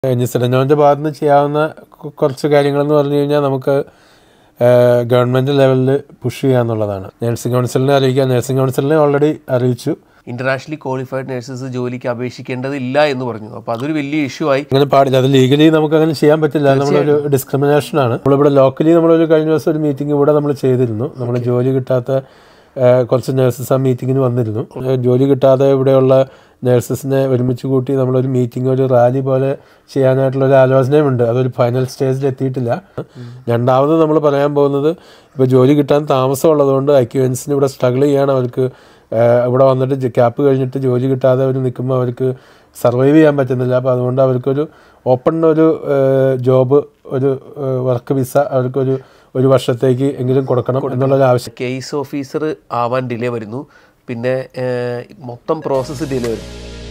ഇനി സെലനോൻ്റെ ഭാഗത്ത് നിന്ന് ചെയ്യാവുന്ന കു- കുറച്ച് കാര്യങ്ങളെന്ന് പറഞ്ഞു കഴിഞ്ഞാൽ നമുക്ക് ഗവൺമെൻറ് ലെവലിൽ പുഷ് ചെയ്യുക എന്നുള്ളതാണ് നഴ്സിംഗ് കൗൺസിലിനെ അറിയിക്കുക നഴ്സിംഗ് കൗൺസിലിനെ ഓൾറെഡി അറിയിച്ചു ഇന്റർനാഷണലി ക്വാളിഫൈഡ് നഴ്സസ് ജോലിക്ക് അപേക്ഷിക്കേണ്ടതില്ല എന്ന് പറഞ്ഞു അപ്പോൾ അതൊരു വലിയ ഇഷ്യൂ ആയി അങ്ങനെ പാടില്ല അത് ലീഗലി നമുക്ക് അങ്ങനെ ചെയ്യാൻ പറ്റില്ല അത് നമ്മളൊരു ഡിസ്ക്രിമിനേഷൻ ആണ് നമ്മളിവിടെ ലോക്കലി നമ്മളൊരു കഴിഞ്ഞ ദിവസം ഒരു മീറ്റിംഗ് ഇവിടെ നമ്മൾ ചെയ്തിരുന്നു നമ്മൾ ജോലി കിട്ടാത്ത ആ, കുറച്ച് നഴ്സസ് ആ മീറ്റിങ്ങിന് വന്നിരുന്നു ആ, ജോലി കിട്ടാതെ ഇവിടെയുള്ള നഴ്സസിനെ ഒരുമിച്ച് കൂട്ടി നമ്മളൊരു മീറ്റിംഗ് ഒരു റാലി പോലെ ചെയ്യാനായിട്ടുള്ള ഒരു ആലോചനയുമുണ്ട് അതൊരു ഫൈനൽ സ്റ്റേജിൽ എത്തിയിട്ടില്ല രണ്ടാമത് നമ്മൾ പറയാൻ പോകുന്നത് ഇപ്പോൾ ജോലി കിട്ടാൻ താമസമുള്ളതുകൊണ്ട് ഐക്യുവൻസിന് ഇവിടെ സ്ട്രഗിൾ ചെയ്യാൻ അവർക്ക് ആ, ഇവിടെ വന്നിട്ട് ക്യാപ്പ് കഴിഞ്ഞിട്ട് ജോലി കിട്ടാതെ അവർ നിൽക്കുമ്പോൾ അവർക്ക് സർവൈവ് ചെയ്യാൻ പറ്റുന്നില്ല അപ്പോൾ അതുകൊണ്ട് അവർക്കൊരു ഓപ്പൺ ഒരു ജോബ് ഒരു വർക്ക് വിസ അവർക്കൊരു ഒരു വർഷത്തേക്ക് എങ്കിലും കൊടുക്കണം എന്നുള്ളൊരു ആവശ്യം കേസ് ഓഫീസർ ആവാൻ ഡിലേ വരുന്നു പിന്നെ ഏഹ്, മൊത്തം പ്രോസസ്സ് ഡിലേ വരും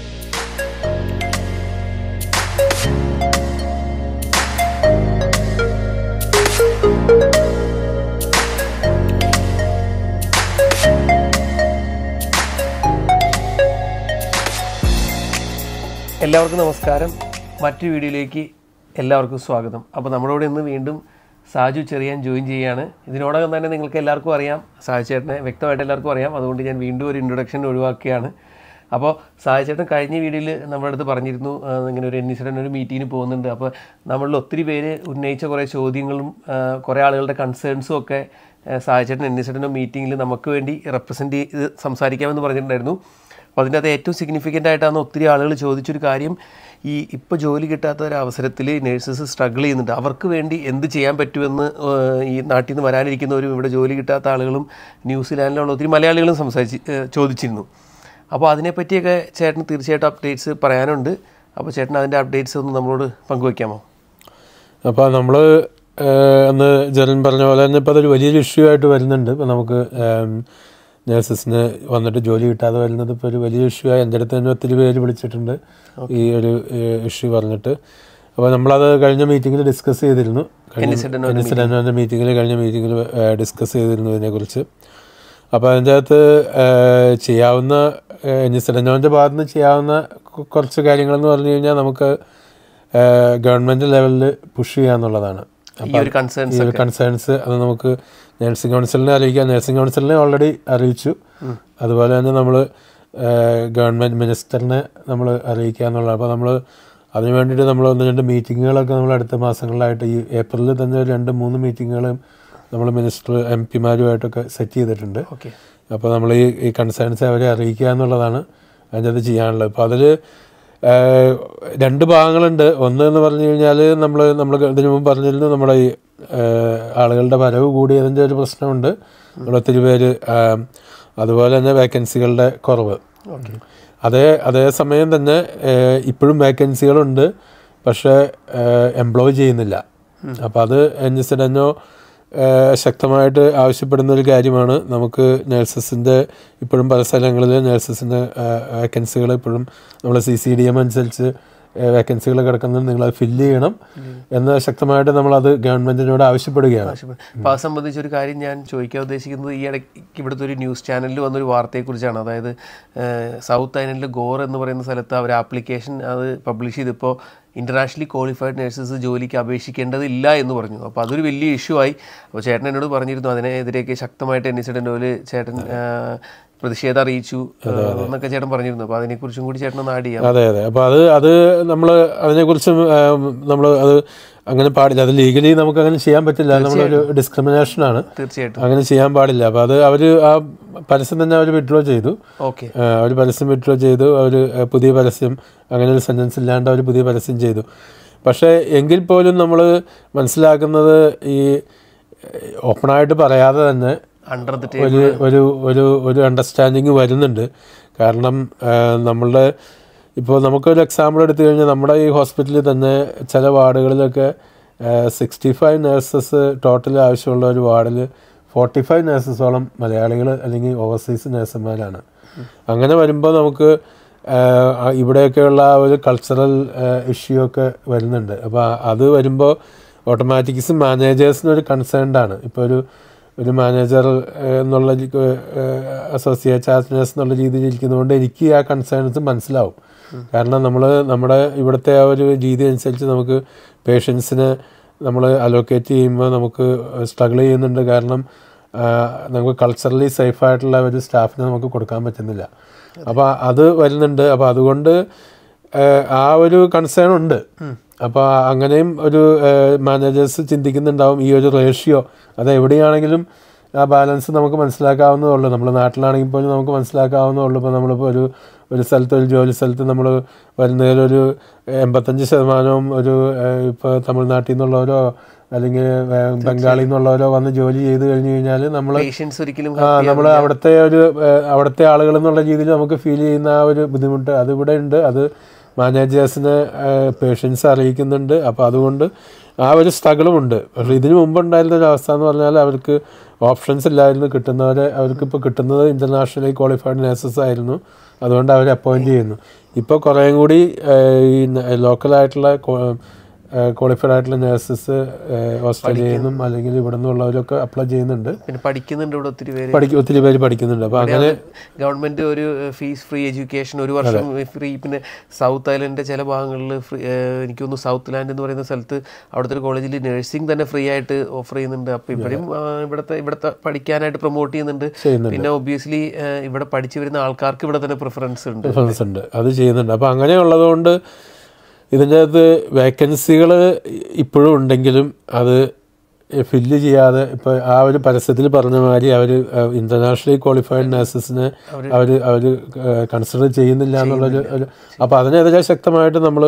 എല്ലാവർക്കും നമസ്കാരം മറ്റൊരു വീഡിയോയിലേക്ക് എല്ലാവർക്കും സ്വാഗതം അപ്പോൾ നമ്മളോട് ഇന്ന് വീണ്ടും സാജു ചെറിയാൻ ജോയിൻ ചെയ്യുകയാണ് ഇതിനോടകം തന്നെ നിങ്ങൾക്ക് എല്ലാവർക്കും അറിയാം സാജു ചേട്ടനെ വ്യക്തമായിട്ട് എല്ലാവർക്കും അറിയാം അതുകൊണ്ട് ഞാൻ വീണ്ടും ഒരു ഇൻട്രൊഡക്ഷൻ ഒഴിവാക്കുകയാണ് അപ്പോൾ സാജു ചേട്ടൻ കഴിഞ്ഞ വീഡിയോയിൽ നമ്മുടെ അടുത്ത് പറഞ്ഞിരുന്നു ആ, ഇങ്ങനെ ഒരു എൻ ഒരു മീറ്റിങ്ങിന് പോകുന്നുണ്ട് അപ്പോൾ നമ്മളിൽ ഒത്തിരി പേര് ഉന്നയിച്ച കുറേ ചോദ്യങ്ങളും ആ, കുറേ ആളുകളുടെ കൺസേൺസും ഒക്കെ സാജു ചേട്ടൻ എൻ മീറ്റിങ്ങിൽ നമുക്ക് വേണ്ടി റെപ്രസെൻറ്റ് ചെയ്ത് സംസാരിക്കാമെന്ന് പറഞ്ഞിട്ടുണ്ടായിരുന്നു അപ്പോൾ അതിൻ്റെ അകത്ത് ഏറ്റവും സിഗ്നിഫിക്കൻ്റ് ആയിട്ടാണ് ഒത്തിരി ആളുകൾ ചോദിച്ചൊരു കാര്യം ഈ ഇപ്പോൾ ജോലി കിട്ടാത്ത ഒരു അവസരത്തിൽ നേഴ്സസ് സ്ട്രഗിൾ ചെയ്യുന്നുണ്ട് അവർക്ക് വേണ്ടി എന്ത് ചെയ്യാൻ പറ്റുമെന്ന് ഏഹ്, ഈ നാട്ടിൽ നിന്ന് വരാനിരിക്കുന്നവരും ഇവിടെ ജോലി കിട്ടാത്ത ആളുകളും ന്യൂസിലാൻഡിലുള്ള ഒത്തിരി മലയാളികളും സംസാരിച്ച് ഏഹ്, ചോദിച്ചിരുന്നു അപ്പോൾ അതിനെപ്പറ്റിയൊക്കെ ചേട്ടന് തീർച്ചയായിട്ടും അപ്ഡേറ്റ്സ് പറയാനുണ്ട് അപ്പോൾ ചേട്ടൻ അതിൻ്റെ അപ്ഡേറ്റ്സ് ഒന്ന് നമ്മളോട് പങ്കുവയ്ക്കാമോ അപ്പോൾ നമ്മൾ അന്ന് ജെറിൻ പറഞ്ഞ പോലെ തന്നെ ഇപ്പോൾ അതൊരു വലിയൊരു ഇഷ്യൂ ആയിട്ട് വരുന്നുണ്ട് ഇപ്പോൾ നമുക്ക് നേഴ്സസിന് വന്നിട്ട് ജോലി കിട്ടാതെ വരുന്നത് ഇപ്പോൾ ഒരു വലിയ ഇഷ്യൂ ആയി എൻ്റെ അടുത്ത് തന്നെ ഒത്തിരി പേര് വിളിച്ചിട്ടുണ്ട് ഈ ഒരു ഇഷ്യൂ പറഞ്ഞിട്ട് അപ്പോൾ നമ്മളത് കഴിഞ്ഞ മീറ്റിങ്ങിൽ ഡിസ്കസ് ചെയ്തിരുന്നു എൻഎസ്എൻ്റെ മീറ്റിങ്ങിൽ കഴിഞ്ഞ മീറ്റിങ്ങിൽ ഡിസ്കസ് ചെയ്തിരുന്നു ഇതിനെക്കുറിച്ച് അപ്പോൾ അതിൻ്റെ അകത്ത് ഏഹ്, ചെയ്യാവുന്ന എൻഎസ്എൻ്റെ ഭാഗത്ത് നിന്ന് ചെയ്യാവുന്ന കു- കുറച്ച് കാര്യങ്ങളെന്ന് പറഞ്ഞു കഴിഞ്ഞാൽ നമുക്ക് ഗവൺമെൻറ് ലെവലിൽ പുഷ് ചെയ്യുക എന്നുള്ളതാണ് ഈ ഒരു കൺസേൺസ് ഈ ഒരു കൺസേൺസ് അത് നമുക്ക് നഴ്സിംഗ് കൗൺസിലിനെ അറിയിക്കാം നഴ്സിംഗ് കൗൺസിലിനെ ഓൾറെഡി അറിയിച്ചു അതുപോലെ തന്നെ നമ്മൾ ഗവൺമെൻറ് മിനിസ്റ്ററിനെ നമ്മൾ അറിയിക്കുക എന്നുള്ളത് അപ്പോൾ നമ്മൾ അതിന് വേണ്ടിയിട്ട് നമ്മൾ ഒന്ന് രണ്ട് മീറ്റിങ്ങുകളൊക്കെ നമ്മൾ അടുത്ത മാസങ്ങളിലായിട്ട് ഈ ഏപ്രിലിൽ തന്നെ ഒരു രണ്ട് മൂന്ന് മീറ്റിങ്ങുകളും നമ്മൾ മിനിസ്റ്റർ എം പിമാരുമായിട്ടൊക്കെ സെറ്റ് ചെയ്തിട്ടുണ്ട് ഓക്കെ അപ്പോൾ നമ്മൾ ഈ ഈ കൺസേൺസ് അവരെ അറിയിക്കുക എന്നുള്ളതാണ് അതിൻ്റെ അത് ചെയ്യാനുള്ളത് അപ്പോൾ അതിൽ രണ്ട് ഭാഗങ്ങളുണ്ട് ഒന്ന് എന്ന് പറഞ്ഞു കഴിഞ്ഞാൽ നമ്മൾ നമ്മൾ ഇതിനു മുമ്പ് പറഞ്ഞിരുന്നു നമ്മുടെ ഈ ഏഹ്, ആളുകളുടെ വരവ് കൂടിയതിൻ്റെ ഒരു പ്രശ്നമുണ്ട് നമ്മൾ ഒത്തിരി പേര് ആം, അതുപോലെ തന്നെ വേക്കൻസികളുടെ കുറവ് അതേ അതേ സമയം തന്നെ ഏഹ്, ഇപ്പോഴും വേക്കൻസികളുണ്ട് പക്ഷേ എംപ്ലോയ് ചെയ്യുന്നില്ല അപ്പോൾ അത് എൻ എസ് എൻ ശക്തമായിട്ട് ആവശ്യപ്പെടുന്ന ഒരു കാര്യമാണ് നമുക്ക് നഴ്സസിൻ്റെ ഇപ്പോഴും പല സ്ഥലങ്ങളിൽ നഴ്സസിൻ്റെ വേക്കൻസികൾ ഇപ്പോഴും നമ്മൾ സി സി ഡി എം അനുസരിച്ച് വേക്കൻസികൾ കിടക്കുന്നത് നിങ്ങളത് ഫില്ല് ചെയ്യണം എന്ന് ശക്തമായിട്ട് നമ്മളത് ഗവൺമെൻറ്റിനോട് ആവശ്യപ്പെടുകയാണ് അപ്പോൾ അത് സംബന്ധിച്ച് ഒരു കാര്യം ഞാൻ ചോദിക്കാൻ ഉദ്ദേശിക്കുന്നത് ഈ ഇടയ്ക്ക് ഇവിടുത്തെ ഒരു ന്യൂസ് ചാനലിൽ വന്നൊരു വാർത്തയെക്കുറിച്ചാണ് അതായത് ഏഹ്, സൗത്ത് ഐലൻഡിൽ ഗോർ എന്ന് പറയുന്ന സ്ഥലത്ത് അവർ ആപ്ലിക്കേഷൻ അത് പബ്ലിഷ് ചെയ്തപ്പോൾ ഇന്റർനാഷണലി ക്വാളിഫൈഡ് നഴ്സസ് ജോലിക്ക് അപേക്ഷിക്കേണ്ടതില്ല എന്ന് പറഞ്ഞു അപ്പോൾ അതൊരു വലിയ ഇഷ്യൂ ആയി അപ്പോൾ ചേട്ടൻ എന്നോട് പറഞ്ഞിരുന്നു അതിനെതിരെയൊക്കെ ശക്തമായിട്ട് എൻ ചേട്ടൻ ഏഹ്, പ്രതിഷേധം അറിയിച്ചു ഏഹ്, എന്നൊക്കെ ചേട്ടൻ പറഞ്ഞിരുന്നു അപ്പോൾ അതിനെക്കുറിച്ചും കൂടി ചേട്ടൻ ഒന്ന് ആഡ് ചെയ്യാം അതെ അതെ അപ്പോൾ അത് അത് നമ്മൾ അതിനെക്കുറിച്ച് നമ്മൾ അത് അങ്ങനെ പാടില്ല അത് ലീഗലി നമുക്ക് അങ്ങനെ ചെയ്യാൻ പറ്റില്ല നമ്മളൊരു ഡിസ്ക്രിമിനേഷൻ ആണ് തീർച്ചയായിട്ടും അങ്ങനെ ചെയ്യാൻ പാടില്ല അപ്പോൾ അത് അവർ ആ പരസ്യം തന്നെ അവർ വിഡ്രോ ചെയ്തു ഓക്കെ അവർ പരസ്യം വിഡ്രോ ചെയ്തു അവർ പുതിയ പരസ്യം അങ്ങനെ ഒരു സെൻറ്റൻസ് ഇല്ലാണ്ട് അവർ പുതിയ പരസ്യം ചെയ്തു പക്ഷേ എങ്കിൽ പോലും നമ്മൾ മനസ്സിലാക്കുന്നത് ഈ ഓപ്പണായിട്ട് പറയാതെ തന്നെ അണ്ടർ ദ ഒരു ഒരു ഒരു ഒരു അണ്ടർസ്റ്റാൻഡിങ് വരുന്നുണ്ട് കാരണം ആ, നമ്മളുടെ ഇപ്പോൾ നമുക്കൊരു എക്സാമ്പിൾ എടുത്തു കഴിഞ്ഞാൽ നമ്മുടെ ഈ ഹോസ്പിറ്റലിൽ തന്നെ ചില വാർഡുകളിലൊക്കെ സിക്സ്റ്റി ഫൈവ് നേഴ്സസ് ടോട്ടൽ ആവശ്യമുള്ള ഒരു വാർഡിൽ ഫോർട്ടി ഫൈവ് നേഴ്സസോളം മലയാളികൾ അല്ലെങ്കിൽ ഓവർസീസ് നേഴ്സുമാരാണ് അങ്ങനെ വരുമ്പോൾ നമുക്ക് ആഹ്, ആ ഇവിടെയൊക്കെയുള്ള ആ ഒരു കൾച്ചറൽ ഇഷ്യൂ ഒക്കെ വരുന്നുണ്ട് അപ്പോൾ അത് വരുമ്പോൾ ഓട്ടോമാറ്റിക്സ് മാനേജേഴ്സിന് ഒരു കൺസേൺഡ് ആണ് ഇപ്പോൾ ഒരു ഒരു മാനേജർ എന്നുള്ള അസോസിയേറ്റ് ചാർജ് നേഴ്സ് എന്നുള്ള രീതിയിൽ ഇരിക്കുന്നതുകൊണ്ട് എനിക്ക് ആ കൺസേൺസ് മനസ്സിലാവും കാരണം നമ്മൾ നമ്മുടെ ഇവിടുത്തെ ആ ഒരു രീതി അനുസരിച്ച് നമുക്ക് പേഷ്യൻസിനെ നമ്മൾ അലോക്കേറ്റ് ചെയ്യുമ്പോൾ നമുക്ക് സ്ട്രഗിൾ ചെയ്യുന്നുണ്ട് കാരണം ആ, നമുക്ക് കൾച്ചറലി സേഫ് ആയിട്ടുള്ള ഒരു സ്റ്റാഫിനെ നമുക്ക് കൊടുക്കാൻ പറ്റുന്നില്ല അപ്പോൾ അത് വരുന്നുണ്ട് അപ്പോൾ അതുകൊണ്ട് ആ, ആ ഒരു കൺസേൺ ഉണ്ട് അപ്പോൾ അങ്ങനെയും ഒരു മാനേജേഴ്സ് ചിന്തിക്കുന്നുണ്ടാവും ഈ ഒരു റേഷ്യോ അത് എവിടെയാണെങ്കിലും ആ ബാലൻസ് നമുക്ക് മനസ്സിലാക്കാവുന്നതേ ഉള്ളൂ നമ്മൾ നാട്ടിലാണെങ്കിൽ പോലും നമുക്ക് മനസ്സിലാക്കാവുന്നതേ ഉള്ളൂ ഇപ്പോൾ നമ്മളിപ്പോൾ ഒരു ഒരു സ്ഥലത്ത് ഒരു ജോലി സ്ഥലത്ത് നമ്മൾ വരുന്നതിലൊരു എൺപത്തഞ്ച് ശതമാനവും ഒരു ഇപ്പോൾ തമിഴ്നാട്ടിൽ നിന്നുള്ളവരോ അല്ലെങ്കിൽ ഏഹ്, ബംഗാളിൽ നിന്നുള്ളവരോ വന്ന് ജോലി ചെയ്ത് കഴിഞ്ഞ് കഴിഞ്ഞാൽ നമ്മൾ പേഷ്യൻസ് ഒരിക്കലും ആ നമ്മൾ അവിടുത്തെ ഒരു ഏഹ്, അവിടുത്തെ ആളുകൾ എന്നുള്ള രീതിയിൽ നമുക്ക് ഫീൽ ചെയ്യുന്ന ആ ഒരു ബുദ്ധിമുട്ട് അതിവിടെ ഉണ്ട് അത് മാനേജേഴ്സിനെ പേഷ്യൻസ് അറിയിക്കുന്നുണ്ട് അപ്പോൾ അതുകൊണ്ട് ആ ഒരു സ്ട്രഗിളും ഉണ്ട് പക്ഷേ ഇതിനു മുമ്പ് ഉണ്ടായിരുന്ന ഒരു അവസ്ഥ എന്ന് പറഞ്ഞാൽ അവർക്ക് ഓപ്ഷൻസ് ഇല്ലായിരുന്നു കിട്ടുന്നവരെ അവർക്ക് ഇപ്പോൾ കിട്ടുന്നത് ഇൻ്റർനാഷണലി ക്വാളിഫൈഡ് നേഴ്സസ് ആയിരുന്നു അതുകൊണ്ട് അവർ അപ്പോയിൻറ്റ് ചെയ്യുന്നു ഇപ്പോൾ കുറേയും കൂടി ഏഹ്, ഈ ലോക്കലായിട്ടുള്ള ക്വാളിഫൈഡ് ആയിട്ടുള്ള നേഴ്സസ് ഓസ്ട്രേലിയയിൽ നിന്നും അല്ലെങ്കിൽ ഇവിടെ നിന്നുള്ളവരൊക്കെ അപ്ലൈ ചെയ്യുന്നുണ്ട് പിന്നെ പഠിക്കുന്നുണ്ട് ഇവിടെ ഒത്തിരി പേര് പഠിക്കും ഒത്തിരി പേര് പഠിക്കുന്നുണ്ട് അപ്പോൾ അങ്ങനെ ഗവൺമെന്റ് ഒരു ഫീസ് ഫ്രീ എഡ്യൂക്കേഷൻ ഒരു വർഷം ഫ്രീ പിന്നെ സൗത്ത് ഐലൻഡിന്റെ ചില ഭാഗങ്ങളിൽ ഫ്രീ എനിക്ക് തോന്നുന്നു സൗത്ത് ലാൻഡ് എന്ന് പറയുന്ന സ്ഥലത്ത് അവിടുത്തെ ഒരു കോളേജിൽ നഴ്സിംഗ് തന്നെ ഫ്രീ ആയിട്ട് ഓഫർ ചെയ്യുന്നുണ്ട് അപ്പോൾ ഇവിടെയും ആ, ഇവിടുത്തെ ഇവിടുത്തെ പഠിക്കാനായിട്ട് പ്രൊമോട്ട് ചെയ്യുന്നുണ്ട് ചെയ്യുന്നുണ്ട്. പിന്നെ ഒബ്വിയസ്ലി ഇവിടെ പഠിച്ചു വരുന്ന ആൾക്കാർക്ക് ഇവിടെ തന്നെ പ്രിഫറൻസ് ഉണ്ട് ഡിഫറൻസ് ഉണ്ട് അത് ചെയ്യുന്നുണ്ട് അപ്പോൾ അങ്ങനെയുള്ളതുകൊണ്ട് ഇതിൻ്റെ അകത്ത് വേക്കൻസികൾ ഇപ്പോഴും ഉണ്ടെങ്കിലും അത് ഫില്ല് ചെയ്യാതെ ഇപ്പോൾ ആ ഒരു പരസ്യത്തിൽ പറഞ്ഞ മാതിരി അവർ ഇൻ്റർനാഷണലി ക്വാളിഫൈഡ് നഴ്സസിനെ അവർ അവർ കൺസിഡർ ചെയ്യുന്നില്ല എന്നുള്ളൊരു ഒരു അപ്പോൾ അതിനെതിരെ ശക്തമായിട്ട് നമ്മൾ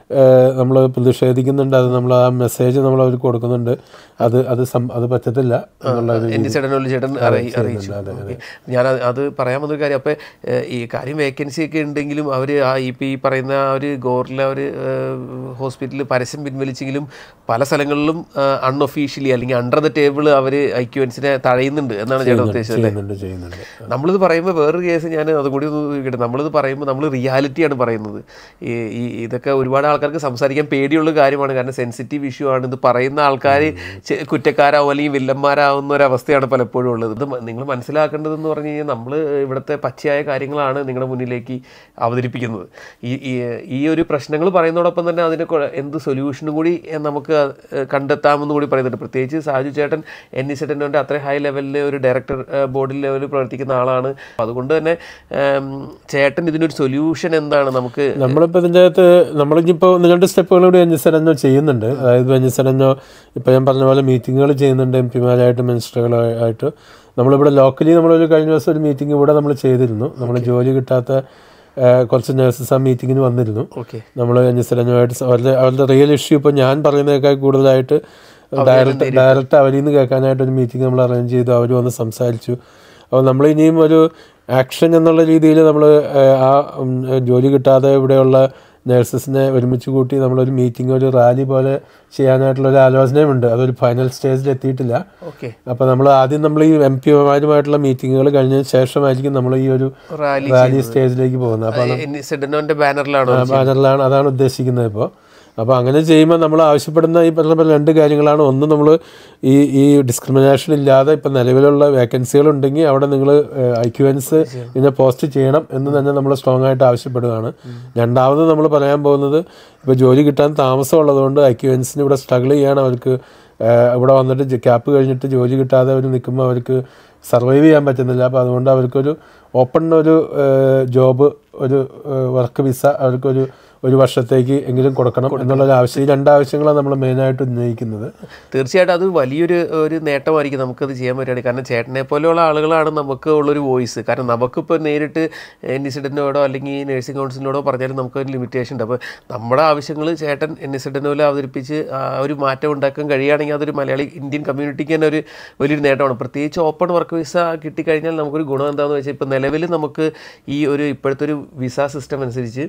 നമ്മൾ പ്രതിഷേധിക്കുന്നുണ്ട് അത് നമ്മൾ ആ മെസ്സേജ് നമ്മൾ അവർക്ക് കൊടുക്കുന്നുണ്ട് അത് അത് സം അത് പറ്റത്തില്ല എന്നുള്ള ഒരു എൻ്റെ ചേട്ടനോട് ചേട്ടൻ അറിയി- അറിയിച്ചു ഓക്കേ. ഞാൻ അത് അത് പറയാൻ വന്നൊരു കാര്യം അപ്പോൾ ഈ കാര്യം വേക്കൻസി ഒക്കെ ഉണ്ടെങ്കിലും അവർ ആ ഇപ്പം ഈ പറയുന്ന ആ ഒരു ഗോറിലെ ഒരു ഹോസ്പിറ്റലിൽ പരസ്യം പിൻവലിച്ചെങ്കിലും പല സ്ഥലങ്ങളിലും അൺഒഫീഷ്യലി അല്ലെങ്കിൽ അണ്ടർ ദ ടേബിൾ അവർ ഐക്യുവൻസിനെ തഴയുന്നുണ്ട് എന്നാണ് ചേട്ടൻ ഉദ്ദേശിച്ചത് അല്ലേ ചെയ്യുന്നുണ്ട് ചെയ്യുന്നുണ്ട് നമ്മളിത് പറയുമ്പോൾ വേറൊരു കേസ് ഞാൻ അതും കൂടി ഒന്ന് ചോദിക്കട്ടെ നമ്മളിത് പറയുമ്പോൾ നമ്മൾ റിയാലിറ്റിയാണ് പറയുന്നത് ഈ ഈ ഇതൊക്കെ ഒരുപാട് ആൾക്കാർക്ക് സംസാരിക്കാൻ പേടിയുള്ള കാര്യമാണ് കാരണം സെൻസിറ്റീവ് ഇഷ്യൂ ആണ് ഇത് പറയുന്ന ആൾക്കാർ കുറ്റക്കാരാവും അല്ലെങ്കിൽ വില്ലന്മാരാവുന്ന ഒരു അവസ്ഥയാണ് പലപ്പോഴും ഉള്ളത് ഇത് നിങ്ങൾ മനസ്സിലാക്കേണ്ടതെന്ന് പറഞ്ഞു കഴിഞ്ഞാൽ നമ്മൾ ഇവിടുത്തെ പച്ചയായ കാര്യങ്ങളാണ് നിങ്ങളുടെ മുന്നിലേക്ക് അവതരിപ്പിക്കുന്നത് ഈ ഈ ഈ ഒരു പ്രശ്നങ്ങൾ പറയുന്നതോടൊപ്പം തന്നെ അതിന് കൊ- എന്ത് സൊല്യൂഷനും കൂടി എ, നമുക്ക് ഏഹ്, കണ്ടെത്താമെന്ന് കൂടി പറയുന്നുണ്ട് പ്രത്യേകിച്ച് സാജു ചേട്ടൻ എൻ ഇ സെറ്റൻ്റെ അത്ര ഹൈ ലെവലിൽ ഒരു ഡയറക്ടർ ബോർഡിൽ ലെവലിൽ പ്രവർത്തിക്കുന്ന ആളാണ് അതുകൊണ്ട് തന്നെ ഏം, ചേട്ടൻ ഇതിനൊരു സൊല്യൂഷൻ എന്താണ് നമുക്ക് നമ്മളിപ്പോൾ ഇതിൻ്റെ അകത്ത് നമ്മളിപ്പോൾ നിങ്ങളുടെ സ്റ്റെപ്പുകൾ കൂടി അഞ്ചസരഞ്ഞോ ചെയ്യുന്നുണ്ട് അതായത് അഞ്ചസരഞ്ഞോ ഇപ്പോൾ ഞാൻ പറഞ്ഞ പോലെ മീറ്റിങ്ങുകൾ ചെയ്യുന്നുണ്ട് എം പിമാരായിട്ട് മിനിസ്റ്ററുകളായിട്ട് നമ്മളിവിടെ ലോക്കലി നമ്മളൊരു കഴിഞ്ഞ ദിവസം ഒരു മീറ്റിംഗ് ഇവിടെ നമ്മൾ ചെയ്തിരുന്നു നമ്മൾ ജോലി കിട്ടാത്ത ആ, കുറച്ച് നഴ്സസ് ആ മീറ്റിങ്ങിന് വന്നിരുന്നു ഓക്കെ നമ്മൾ അഞ്ചസരഞ്ഞുമായിട്ട് അവരുടെ അവരുടെ റിയൽ ഇഷ്യൂ ഇപ്പോൾ ഞാൻ പറയുന്നതിനേക്കാൾ കൂടുതലായിട്ട് ഡയറക്റ്റ് ഡയറക്റ്റ് അവരിൽ നിന്ന് കേൾക്കാനായിട്ട് ഒരു മീറ്റിംഗ് നമ്മൾ അറേഞ്ച് ചെയ്തു അവർ വന്ന് സംസാരിച്ചു അപ്പോൾ നമ്മൾ ഇനിയും ഒരു ആക്ഷൻ എന്നുള്ള രീതിയിൽ നമ്മൾ ആ ഉം, ജോലി കിട്ടാതെ ഇവിടെയുള്ള നഴ്സസിനെ ഒരുമിച്ച് കൂട്ടി നമ്മളൊരു മീറ്റിംഗ് ഒരു റാലി പോലെ ചെയ്യാനായിട്ടുള്ള ഒരു ആലോചനയുമുണ്ട് അതൊരു ഫൈനൽ സ്റ്റേജിൽ എത്തിയിട്ടില്ല ഓക്കെ അപ്പോൾ നമ്മൾ ആദ്യം നമ്മൾ ഈ എം പിമാരുമായിട്ടുള്ള മീറ്റിങ്ങുകൾ കഴിഞ്ഞതിന് ശേഷമായിരിക്കും നമ്മൾ ഈ ഒരു റാലി റാലി സ്റ്റേജിലേക്ക് പോകുന്നത് അപ്പോൾ എൻ ഇ സെഡനോന്റെ ബാനറിലാണോ ബാനറിലാണ് അതാണ് ഉദ്ദേശിക്കുന്നത് ഇപ്പോൾ അപ്പോൾ അങ്ങനെ ചെയ്യുമ്പോൾ നമ്മൾ ആവശ്യപ്പെടുന്ന ഈ പറഞ്ഞ പോലെ രണ്ട് കാര്യങ്ങളാണ് ഒന്ന് നമ്മൾ ഈ ഈ ഡിസ്ക്രിമിനേഷൻ ഇല്ലാതെ ഇപ്പം നിലവിലുള്ള വേക്കൻസികൾ ഉണ്ടെങ്കിൽ അവിടെ നിങ്ങൾ ഐക്യുവൻസ് ഇതിനെ പോസ്റ്റ് ചെയ്യണം എന്ന് തന്നെ നമ്മൾ സ്ട്രോങ് ആയിട്ട് ആവശ്യപ്പെടുകയാണ് രണ്ടാമത് നമ്മൾ പറയാൻ പോകുന്നത് ഇപ്പോൾ ജോലി കിട്ടാൻ താമസമുള്ളതുകൊണ്ട് ഐക്യുവൻസിന് ഇവിടെ സ്ട്രഗിൾ ചെയ്യാൻ അവർക്ക് ഏഹ്, ഇവിടെ വന്നിട്ട് ക്യാപ്പ് കഴിഞ്ഞിട്ട് ജോലി കിട്ടാതെ അവർ നിൽക്കുമ്പോൾ അവർക്ക് സർവൈവ് ചെയ്യാൻ പറ്റുന്നില്ല അപ്പോൾ അതുകൊണ്ട് അവർക്കൊരു ഓപ്പൺ ഒരു ജോബ് ഒരു വർക്ക് വിസ അവർക്കൊരു ഒരു വർഷത്തേക്ക് എങ്കിലും കൊടുക്കണം എന്നുള്ളൊരു ആവശ്യം ഈ രണ്ട് ആവശ്യങ്ങളാണ് നമ്മൾ മെയിനായിട്ട് ഉന്നയിക്കുന്നത് തീർച്ചയായിട്ടും അത് വലിയൊരു ഒരു നേട്ടമായിരിക്കും നമുക്കത് ചെയ്യാൻ പറ്റുകയാണ് കാരണം ചേട്ടനെ പോലെയുള്ള ആളുകളാണ് നമുക്ക് ഉള്ളൊരു വോയിസ് കാരണം നമുക്കിപ്പോൾ നേരിട്ട് എൻ ഇസിഡൻറ്റിനോടോ അല്ലെങ്കിൽ നഴ്സിംഗ് കൗൺസിലിനോടോ പറഞ്ഞാലും നമുക്കൊരു ലിമിറ്റേഷൻ ഉണ്ട് അപ്പോൾ നമ്മുടെ ആവശ്യങ്ങൾ ചേട്ടൻ എൻ ഇസിഡൻറ്റിനോലെ അവതരിപ്പിച്ച് ആ ഒരു മാറ്റം ഉണ്ടാക്കാൻ കഴിയുകയാണെങ്കിൽ അതൊരു മലയാളി ഇന്ത്യൻ കമ്മ്യൂണിറ്റിക്ക് തന്നെ ഒരു വലിയൊരു നേട്ടമാണ് പ്രത്യേകിച്ച് ഓപ്പൺ വർക്ക് വിസ കിട്ടിക്കഴിഞ്ഞാൽ നമുക്കൊരു ഗുണം എന്താണെന്ന് വെച്ചാൽ ഇപ്പോൾ നിലവിൽ നമുക്ക് ഈ ഒരു ഇപ്പോഴത്തെ ഒരു വിസ സിസ്റ്റം അനുസരിച്ച്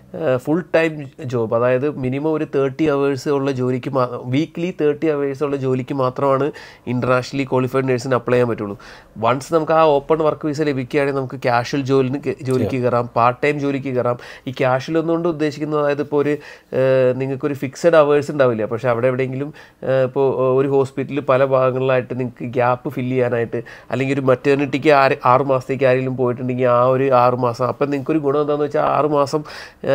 ഫുൾ ടൈം ജോബ് അതായത് മിനിമം ഒരു തേർട്ടി അവേഴ്സ് ഉള്ള ജോലിക്ക് വീക്ക്ലി തേർട്ടി അവേഴ്സ് ഉള്ള ജോലിക്ക് മാത്രമാണ് ഇൻ്റർനാഷണലി ക്വാളിഫൈഡ് നേഴ്സിന് അപ്ലൈ ചെയ്യാൻ പറ്റുള്ളൂ വൺസ് നമുക്ക് ആ ഓപ്പൺ വർക്ക് വിസ ലഭിക്കുകയാണെങ്കിൽ നമുക്ക് ക്യാഷ്വൽ ജോലിന് കെ- ജോലിക്ക് കയറാം പാർട്ട് ടൈം ജോലിക്ക് കയറാം ഈ ക്യാഷ്വൽ എന്നുകൊണ്ട് ഉദ്ദേശിക്കുന്നത് അതായത് ഇപ്പോൾ ഒരു ഏഹ്, നിങ്ങൾക്കൊരു ഫിക്സഡ് അവേഴ്സ് ഉണ്ടാവില്ല പക്ഷേ അവിടെ എവിടെയെങ്കിലും ഏഹ്, ഇപ്പോൾ ഒരു ഹോസ്പിറ്റലിൽ പല ഭാഗങ്ങളിലായിട്ട് നിങ്ങൾക്ക് ഗ്യാപ്പ് ഫില്ല് ചെയ്യാനായിട്ട് അല്ലെങ്കിൽ ഒരു മറ്റേണിറ്റിക്ക് ആറ് ആറ് മാസത്തേക്ക് ആരെങ്കിലും പോയിട്ടുണ്ടെങ്കിൽ ആ ഒരു ആറ് മാസം അപ്പം നിങ്ങൾക്കൊരു ഗുണം എന്താണെന്ന് വെച്ചാൽ ആറ് മാസം ഏഹ്,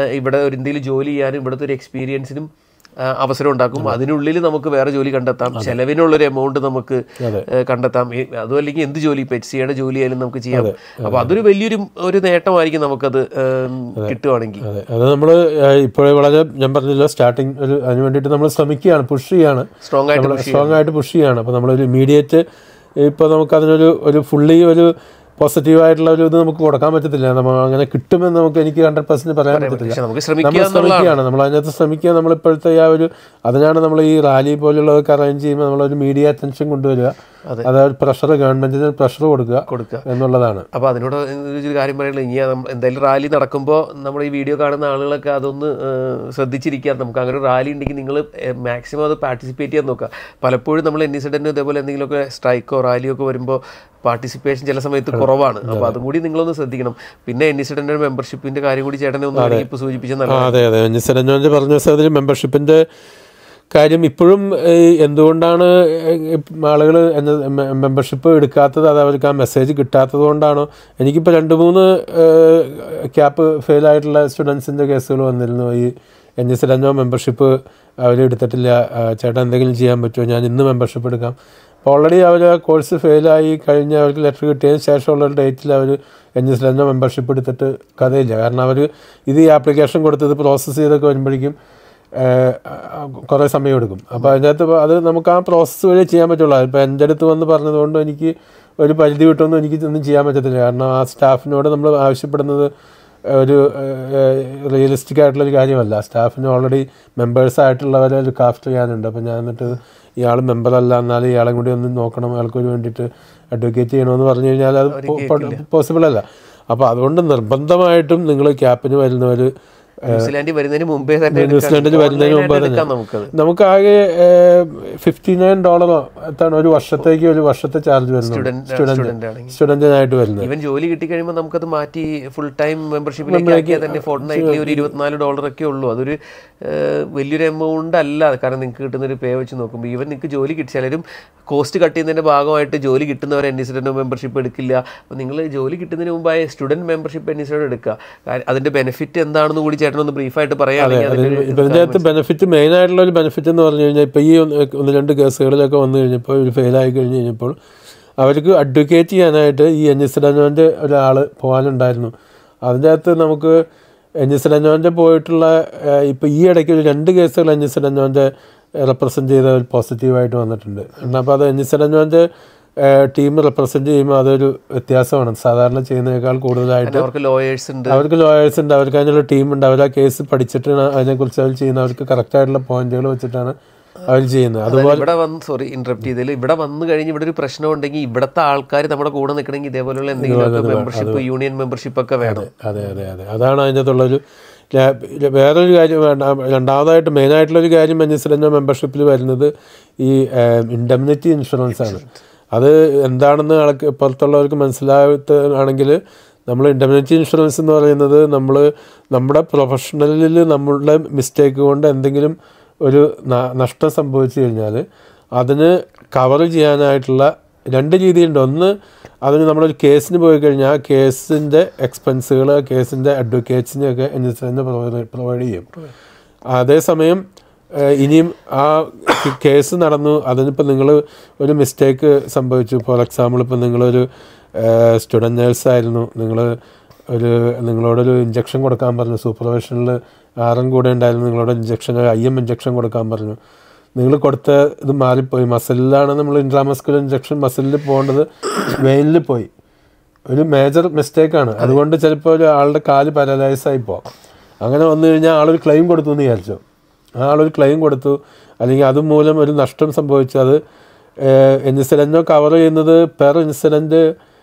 ഇവിടെ ഒരു എന്തെങ്കിലും ജോലി ചെയ്യാനും ഇവിടുത്തെ ഒരു എക്സ്പീരിയൻസിനും ആ, അവസരം ഉണ്ടാക്കും അതിനുള്ളിൽ നമുക്ക് വേറെ ജോലി കണ്ടെത്താം ചെലവിനുള്ളൊരു എമൗണ്ട് നമുക്ക് ഏ, കണ്ടെത്താം ഈ- അതും അല്ലെങ്കിൽ എന്ത് ജോലി ഇപ്പം എച്ച് സിയുടെ ജോലി ആയാലും നമുക്ക് ചെയ്യാം അപ്പോൾ അതൊരു വലിയൊരു ഒരു നേട്ടമായിരിക്കും നമുക്കത് ഏം, കിട്ടുവാണെങ്കിൽ അതെ അത് നമ്മൾ ഇപ്പോഴേ വളരെ ഞാൻ പറഞ്ഞില്ല സ്റ്റാർട്ടിങ് ഒരു അതിന് വേണ്ടിയിട്ട് നമ്മൾ ശ്രമിക്കുകയാണ് പുഷ് ചെയ്യാണ് സ്ട്രോങ് ആയിട്ട് നമ്മൾ സ്ട്രോങ് ആയിട്ട് പുഷ് ചെയ്യാണ് അപ്പോൾ നമ്മളൊരു ഇമീഡിയറ്റ് ഇപ്പോൾ നമുക്ക് അതിനൊരു ഒരു ഫുള്ളി ഒരു പോസിറ്റീവായിട്ടുള്ള ഒരു ഇത് നമുക്ക് കൊടുക്കാൻ പറ്റത്തില്ല നമ്മൾ അങ്ങനെ കിട്ടുമെന്ന് നമുക്ക് എനിക്ക് ഹൺഡ്രഡ് പെർസെന്റ് പറയാൻ പറ്റത്തില്ല പക്ഷെ നമുക്ക് നമ്മൾ ശ്രമിക്കുക എന്നുള്ളതാണ് ശ്രമിക്കുകയാണ് നമ്മൾ അതിനകത്ത് ശ്രമിക്കുക നമ്മൾ ഇപ്പോഴത്തെ ആ ഒരു അതിനാണ് നമ്മൾ ഈ റാലി പോലുള്ളതൊക്കെ അറേഞ്ച് ചെയ്യുമ്പോൾ നമ്മളൊരു മീഡിയ അറ്റൻഷൻ കൊണ്ടുവരിക അതെ. അതായത് പ്രഷർ ഗവൺമെന്റിന് പ്രഷർ കൊടുക്കുക കൊടുക്കുക എന്നുള്ളതാണ് അപ്പോൾ അതിനോട് ഒരു കാര്യം പറയുന്നത് ഇനി നമ്മ- എന്തായാലും റാലി നടക്കുമ്പോൾ നമ്മൾ ഈ വീഡിയോ കാണുന്ന ആളുകളൊക്കെ അതൊന്ന് ഏഹ്, ശ്രദ്ധിച്ചിരിക്കുക നമുക്ക് അങ്ങനെ ഒരു റാലി ഉണ്ടെങ്കിൽ നിങ്ങൾ മാക്സിമം അത് പാർട്ടിസിപ്പേറ്റ് ചെയ്യാൻ നോക്കുക പലപ്പോഴും നമ്മൾ എൻ ഇസിഡൻറ്റ് ഇതേപോലെ എന്തെങ്കിലുമൊക്കെ സ്ട്രൈക്കോ റാലിയോ ഒക്കെ വരുമ്പോൾ പാർട്ടിസിപ്പേഷൻ ചില സമയത്ത് കുറവാണ് അപ്പോൾ അതും കൂടി നിങ്ങളൊന്ന് ശ്രദ്ധിക്കണം പിന്നെ എൻ ഇസിഡൻറ്റ് മെമ്പർഷിപ്പിൻ്റെ കാര്യം കൂടി ചേട്ടനെ ഒന്ന് ഇപ്പോൾ സൂചിപ്പിച്ചാൽ നല്ല ആ, അതെ അതെ സെരഞ്ഞോഞ്ച് പറഞ്ഞ സാഹചര്യം മെമ്പർഷിപ്പിന്റെ കാര്യം ഇപ്പോഴും ഏഹ്, എന്തുകൊണ്ടാണ് ആളുകൾ മെമ്പർഷിപ്പ് എടുക്കാത്തത് അത് അവർക്ക് ആ മെസ്സേജ് കിട്ടാത്തത് കൊണ്ടാണോ എനിക്കിപ്പോൾ രണ്ട് മൂന്ന് ക്യാപ്പ് ഫെയിൽ ആയിട്ടുള്ള സ്റ്റുഡൻസിൻ്റെ കേസുകൾ വന്നിരുന്നു ഈ എൻ എസ് രഞ്ജോ മെമ്പർഷിപ്പ് അവർ എടുത്തിട്ടില്ല ആ, ചേട്ടാ എന്തെങ്കിലും ചെയ്യാൻ പറ്റുമോ ഞാൻ ഇന്ന് മെമ്പർഷിപ്പ് എടുക്കാം അപ്പോൾ ഓൾറെഡി അവർ ആ കോഴ്സ് ഫെയിലായി കഴിഞ്ഞ് അവർക്ക് ലെറ്റർ കിട്ടിയതിന് ശേഷമുള്ള ഒരു ഡേറ്റിൽ അവർ എൻ എസ് രഞ്ജോ മെമ്പർഷിപ്പ് എടുത്തിട്ട് കഥയില്ല കാരണം അവർ ഇത് ഈ ആപ്ലിക്കേഷൻ കൊടുത്തത് പ്രോസസ്സ് ചെയ്തൊക്കെ വരുമ്പോഴേക്കും കുറേ സമയം എടുക്കും അപ്പോൾ അതിനകത്ത് ഇപ്പൊ അത് നമുക്ക് ആ പ്രോസസ്സ് വഴി ചെയ്യാൻ പറ്റുള്ളൂ ഇപ്പോൾ എൻ്റെ അടുത്ത് വന്ന് പറഞ്ഞതുകൊണ്ട് എനിക്ക് ഒരു പരിധി വിട്ടൊന്നും എനിക്ക് ഒന്നും ചെയ്യാൻ പറ്റത്തില്ല കാരണം ആ സ്റ്റാഫിനോട് നമ്മൾ ആവശ്യപ്പെടുന്നത് ഒരു റിയലിസ്റ്റിക് ആയിട്ടുള്ള ഒരു കാര്യമല്ല സ്റ്റാഫിന് ഓൾറെഡി മെമ്പേഴ്സ് ആയിട്ടുള്ളവരെ ഒരു ക്രാഫ്റ്റ് ചെയ്യാനുണ്ട് അപ്പോൾ ഞാൻ എന്നിട്ട് ഇയാൾ മെമ്പറല്ല എന്നാലും ഇയാളെ കൂടി ഒന്ന് നോക്കണം അയാൾക്ക് ഒരു വേണ്ടിയിട്ട് അഡ്വക്കേറ്റ് ചെയ്യണമെന്ന് പറഞ്ഞു കഴിഞ്ഞാൽ അത് പോസിബിൾ അല്ല അപ്പോൾ അതുകൊണ്ട് നിർബന്ധമായിട്ടും നിങ്ങൾ ക്യാപ്പിന് വരുന്നവർ ന്യൂസിലാൻഡിൽ വരുന്നതിന് മുമ്പേ തന്നെ ന്യൂസിലാൻഡിൽ വരുന്നതിന് മുമ്പ് തന്നെ എടുക്കാം നമുക്കത് നമുക്ക് ആകെ ഫിഫ്റ്റി നയൻ ഡോളറോ എത്താണ് ഒരു വർഷത്തേക്ക് ഒരു വർഷത്തെ ചാർജ് വരുന്നത് സ്റ്റുഡന്റ് സ്റ്റുഡന്റ് ആണെങ്കിൽ സ്റ്റുഡൻറ്റിനായിട്ട് വരുന്നത് ഇവൻ ജോലി കിട്ടി കഴിയുമ്പോൾ നമുക്കത് മാറ്റി ഫുൾ ടൈം മെമ്പർഷിപ്പിലേക്ക് ആക്കിയാൽ തന്നെ ഫോർട്ട് നൈറ്റ്ലി ഒരു ഇരുപത്തിനാല് ഡോളർ ഒക്കെ ഉള്ളൂ അതൊരു ഏഹ്, വലിയൊരു എമൗണ്ട് അല്ല കാരണം നിങ്ങൾക്ക് കിട്ടുന്ന ഒരു പേ വെച്ച് നോക്കുമ്പോൾ ഈവൻ നിങ്ങൾക്ക് ജോലി കിട്ടി ചിലരും കോസ്റ്റ് കട്ട് ചെയ്യുന്നതിന്റെ ഭാഗമായിട്ട് ജോലി കിട്ടുന്നവർ എൻ ഇസിഡന്റ് മെമ്പർഷിപ്പ് എടുക്കില്ല അപ്പോൾ നിങ്ങൾ ജോലി കിട്ടുന്നതിന് മുമ്പായ സ്റ്റുഡന്റ് മെമ്പർഷിപ്പ് എൻ ഇസിഡന്റ് എടുക്കുക കാര്യം അതിന്റെ ബെനിഫിറ്റ് എന്താണെന്ന് കൂടി ചേട്ടനൊന്ന് ബ്രീഫായിട്ട് പറയുകയാണെങ്കിൽ അതിന്റെ ഒരു ഇപ്പം ഇതിൻ്റെ അകത്ത് ബെനിഫിറ്റ് മെയിൻ ആയിട്ടുള്ള ഒരു ബെനിഫിറ്റ് എന്ന് പറഞ്ഞു കഴിഞ്ഞാൽ ഇപ്പോൾ ഈ ഒന്ന് ഒന്ന് രണ്ട് കേസുകളിലൊക്കെ വന്നു കഴിഞ്ഞപ്പോൾ ഒരു ഫെയിലായി കഴിഞ്ഞ് കഴിഞ്ഞപ്പോൾ അവർക്ക് അഡ്വക്കേറ്റ് ചെയ്യാനായിട്ട് ഈ എൻ എസ് രഞ്ജോൻ്റെ ഒരാൾ പോകാനുണ്ടായിരുന്നു അതിൻ്റെ അകത്ത് നമുക്ക് എൻ എസ് രഞ്ജോൻ്റെ പോയിട്ടുള്ള ഇപ്പോൾ ഈ ഇടയ്ക്ക് ഒരു രണ്ട് കേസുകൾ എൻ എസ് രഞ്ജോൻ്റെ റെപ്രസെൻറ്റ് ചെയ്ത ഒരു പോസിറ്റീവായിട്ട് വന്നിട്ടുണ്ട് എന്നാൽ അപ്പോൾ അത് എൻ എസ് രഞ്ജോൻ്റെ ടീം റെപ്രസെൻറ്റ് ചെയ്യുമ്പോൾ അതൊരു വ്യത്യാസമാണ് സാധാരണ ചെയ്യുന്നതിനേക്കാൾ കൂടുതലായിട്ട് അവർക്ക് ലോയേഴ്സ് ഉണ്ട് അവർക്ക് ലോയേഴ്സ് ഉണ്ട് അവർക്ക് അതിനുള്ള ടീമുണ്ട് അവർ ആ കേസ് പഠിച്ചിട്ടാണ് അതിനെക്കുറിച്ച് അവർ ചെയ്യുന്നത് അവർക്ക് കറക്റ്റ് ആയിട്ടുള്ള പോയിന്റുകൾ വെച്ചിട്ടാണ് അവർ ചെയ്യുന്നത് അത് അതായത് ഇവിടെ വന്ന് സോറി ഇന്ററപ്റ്റ് ചെയ്തതിൽ ഇവിടെ വന്ന് കഴിഞ്ഞ് ഇവിടെ ഒരു പ്രശ്നം ഉണ്ടെങ്കിൽ ഇവിടുത്തെ ആൾക്കാർ നമ്മുടെ കൂടെ നിൽക്കണമെങ്കിൽ ഇതേപോലെയുള്ള എന്തെങ്കിലും മെമ്പർഷിപ്പ് യൂണിയൻ മെമ്പർഷിപ്പ് ഒക്കെ വേണം അതെ അതെ അതെ അതാണ് അതിനകത്തുള്ളൊരു ല- ല- വേറൊരു കാര്യം വേണ്ട രണ്ടാമതായിട്ട് മെയിനായിട്ടുള്ളൊരു കാര്യം മനുഷ്യരഞ്ഞ മെമ്പർഷിപ്പിൽ വരുന്നത് ഈ ഇൻഡെമിനിറ്റി ഇൻഷുറൻസ് ആണ് അത് എന്താണെന്ന് ആൾക്ക് പുറത്തുള്ളവർക്ക് മനസ്സിലാകത്താണെങ്കിൽ നമ്മൾ ഇൻഡെമിനിറ്റി ഇൻഷുറൻസ് എന്ന് പറയുന്നത് നമ്മൾ നമ്മുടെ പ്രൊഫഷണലിൽ നമ്മളുടെ മിസ്റ്റേക്ക് കൊണ്ട് എന്തെങ്കിലും ഒരു ന- നഷ്ടം സംഭവിച്ചു കഴിഞ്ഞാൽ അതിന് കവർ ചെയ്യാനായിട്ടുള്ള രണ്ട് രീതിയുണ്ട് ഒന്ന് അതിന് നമ്മളൊരു കേസിന് പോയി കഴിഞ്ഞാൽ ആ കേസിൻ്റെ എക്സ്പെൻസുകൾ ആ കേസിൻ്റെ അഡ്വക്കേറ്റ്സിനെയൊക്കെ എൻ എസ് തന്നെ പ്രൊവൈഡ് പ്രൊവൈഡ് ചെയ്യും അതേസമയം ഏഹ്, ഇനിയും ആ കേസ് നടന്നു അതിനിപ്പോൾ നിങ്ങൾ ഒരു മിസ്റ്റേക്ക് സംഭവിച്ചു ഫോർ എക്സാമ്പിൾ ഇപ്പോൾ നിങ്ങളൊരു സ്റ്റുഡൻറ്റ് നേഴ്സായിരുന്നു നിങ്ങൾ ഒരു നിങ്ങളോടൊരു ഇഞ്ചക്ഷൻ കൊടുക്കാൻ പറഞ്ഞു സൂപ്പർവിഷനിൽ ആറും കൂടെ ഉണ്ടായിരുന്നു നിങ്ങളോട് ഇഞ്ചക്ഷൻ ഐ എം ഇഞ്ചക്ഷൻ കൊടുക്കാൻ പറഞ്ഞു നിങ്ങൾ കൊടുത്ത ഇത് മാറിപ്പോയി മസിലിലാണ് നമ്മൾ ഇൻട്രാമസ്കുലർ ഇഞ്ചക്ഷൻ മസിലിൽ പോകേണ്ടത് വെയിനിൽ പോയി ഒരു മേജർ മിസ്റ്റേക്കാണ് അതുകൊണ്ട് ചിലപ്പോൾ ഒരു ആളുടെ കാല് പാരലൈസ് ആയി പോകാം അങ്ങനെ വന്നു കഴിഞ്ഞാൽ ആളൊരു ക്ലെയിം കൊടുത്തു എന്ന് വിചാരിച്ചു ആ ആളൊരു ക്ലെയിം കൊടുത്തു അല്ലെങ്കിൽ അതുമൂലം ഒരു നഷ്ടം സംഭവിച്ചു അത് ഇൻസിഡൻറ്റോ കവർ ചെയ്യുന്നത് per incident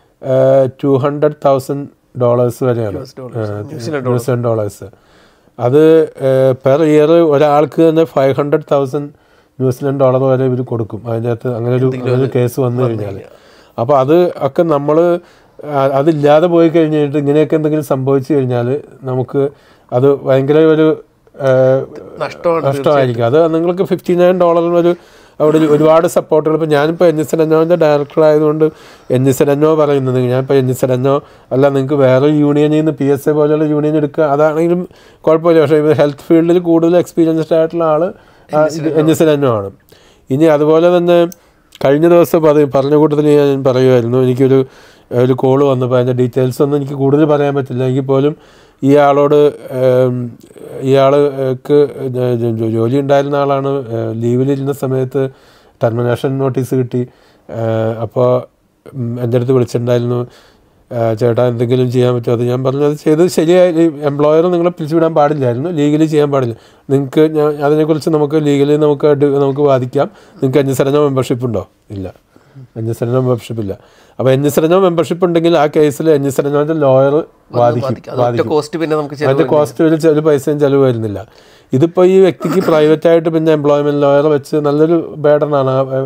two hundred thousand dollars വരെയാണ് ന്യൂസിലൻഡ് ഡോളേഴ്സ് അത് പെർ ഇയർ ഒരാൾക്ക് തന്നെ five hundred thousand New Zealand dollar വരെ ഇവർ കൊടുക്കും അതിനകത്ത് അങ്ങനെ ഒരു ഒരു കേസ് വന്നു കഴിഞ്ഞാൽ അപ്പോൾ അത് ഒക്കെ നമ്മൾ അതില്ലാതെ പോയി കഴിഞ്ഞിട്ട് ഇങ്ങനെയൊക്കെ എന്തെങ്കിലും സംഭവിച്ചു കഴിഞ്ഞാൽ നമുക്ക് അത് ഭയങ്കര ഒരു ആ, നഷ്ടമാണ് നഷ്ടമായിരിക്കും അത് നിങ്ങൾക്ക് ഫിഫ്റ്റി നയൻ ഡോളറിന് ഒരു അവിടെ ഒരു- ഒരുപാട് സപ്പോർട്ടുകൾ ഇപ്പോൾ ഞാനിപ്പോൾ എൻ എസ് രഞ്ഞോൻ്റെ ഡയറക്ടർ ആയതുകൊണ്ട് എൻ എസ് രഞ്ഞോ പറയുന്നത് ഞാനിപ്പോൾ എൻ എസ് രഞ്ഞോ അല്ല നിങ്ങൾക്ക് വേറെ യൂണിയനിൽ നിന്ന് പി എസ് എ പോലെയുള്ള യൂണിയൻ എടുക്കുക അതാണെങ്കിലും കുഴപ്പമില്ല പക്ഷേ ഇത് ഹെൽത്ത് ഫീൽഡിൽ കൂടുതൽ എക്സ്പീരിയൻസ്ഡ് ആയിട്ടുള്ള ആൾ എൻ എസ് രഞ്ഞോ ആണ് ഇനി അതുപോലെ തന്നെ കഴിഞ്ഞ ദിവസം പറ പറഞ്ഞ കൂട്ടത്തിൽ ഞാൻ പറയുമായിരുന്നു എനിക്കൊരു ഒരു കോള് വന്നപ്പോൾ അതിൻ്റെ ഡീറ്റെയിൽസ് ഒന്നും എനിക്ക് കൂടുതൽ പറയാൻ പറ്റില്ല എങ്കിൽ പോലും ഈ ആളോട് ഏം, ഇയാൾക്ക് ജോലി ഉണ്ടായിരുന്ന ആളാണ് ലീവിലിരുന്ന സമയത്ത് ടെർമിനേഷൻ നോട്ടീസ് കിട്ടി അപ്പോൾ എൻ്റെ അടുത്ത് വിളിച്ചിട്ടുണ്ടായിരുന്നു ആ, ചേട്ടാ എന്തെങ്കിലും ചെയ്യാൻ പറ്റുമോ അത് ഞാൻ പറഞ്ഞു അത് ചെയ്ത് ശരിയായി എംപ്ലോയർ നിങ്ങളെ പിരിച്ചുവിടാൻ പാടില്ലായിരുന്നു ലീഗലി ചെയ്യാൻ പാടില്ല നിങ്ങൾക്ക് ഞാൻ അതിനെക്കുറിച്ച് നമുക്ക് ലീഗലി നമുക്ക് അഡ്- നമുക്ക് വാദിക്കാം നിങ്ങൾക്ക് എൻ എസ് മെമ്പർഷിപ്പ് ഉണ്ടോ ഇല്ല എൻ എസ് മെമ്പർഷിപ്പ് ഇല്ല അപ്പോൾ എൻ എസ് മെമ്പർഷിപ്പ് ഉണ്ടെങ്കിൽ ആ കേസിൽ എൻ എസ് ലോയർ വാദിക്കും അതൊക്കെ കോസ്റ്റ് പിന്നെ നമുക്ക് ചെലവ് അതിൻ്റെ കോസ്റ്റ് ഒരു ചെറു പൈസയും ചിലവ് വരുന്നില്ല ഇതിപ്പോൾ ഈ വ്യക്തിക്ക് പ്രൈവറ്റ് ആയിട്ട് പിന്നെ എംപ്ലോയ്മെന്റ് ലോയർ വെച്ച് നല്ലൊരു ബേഡനാണ്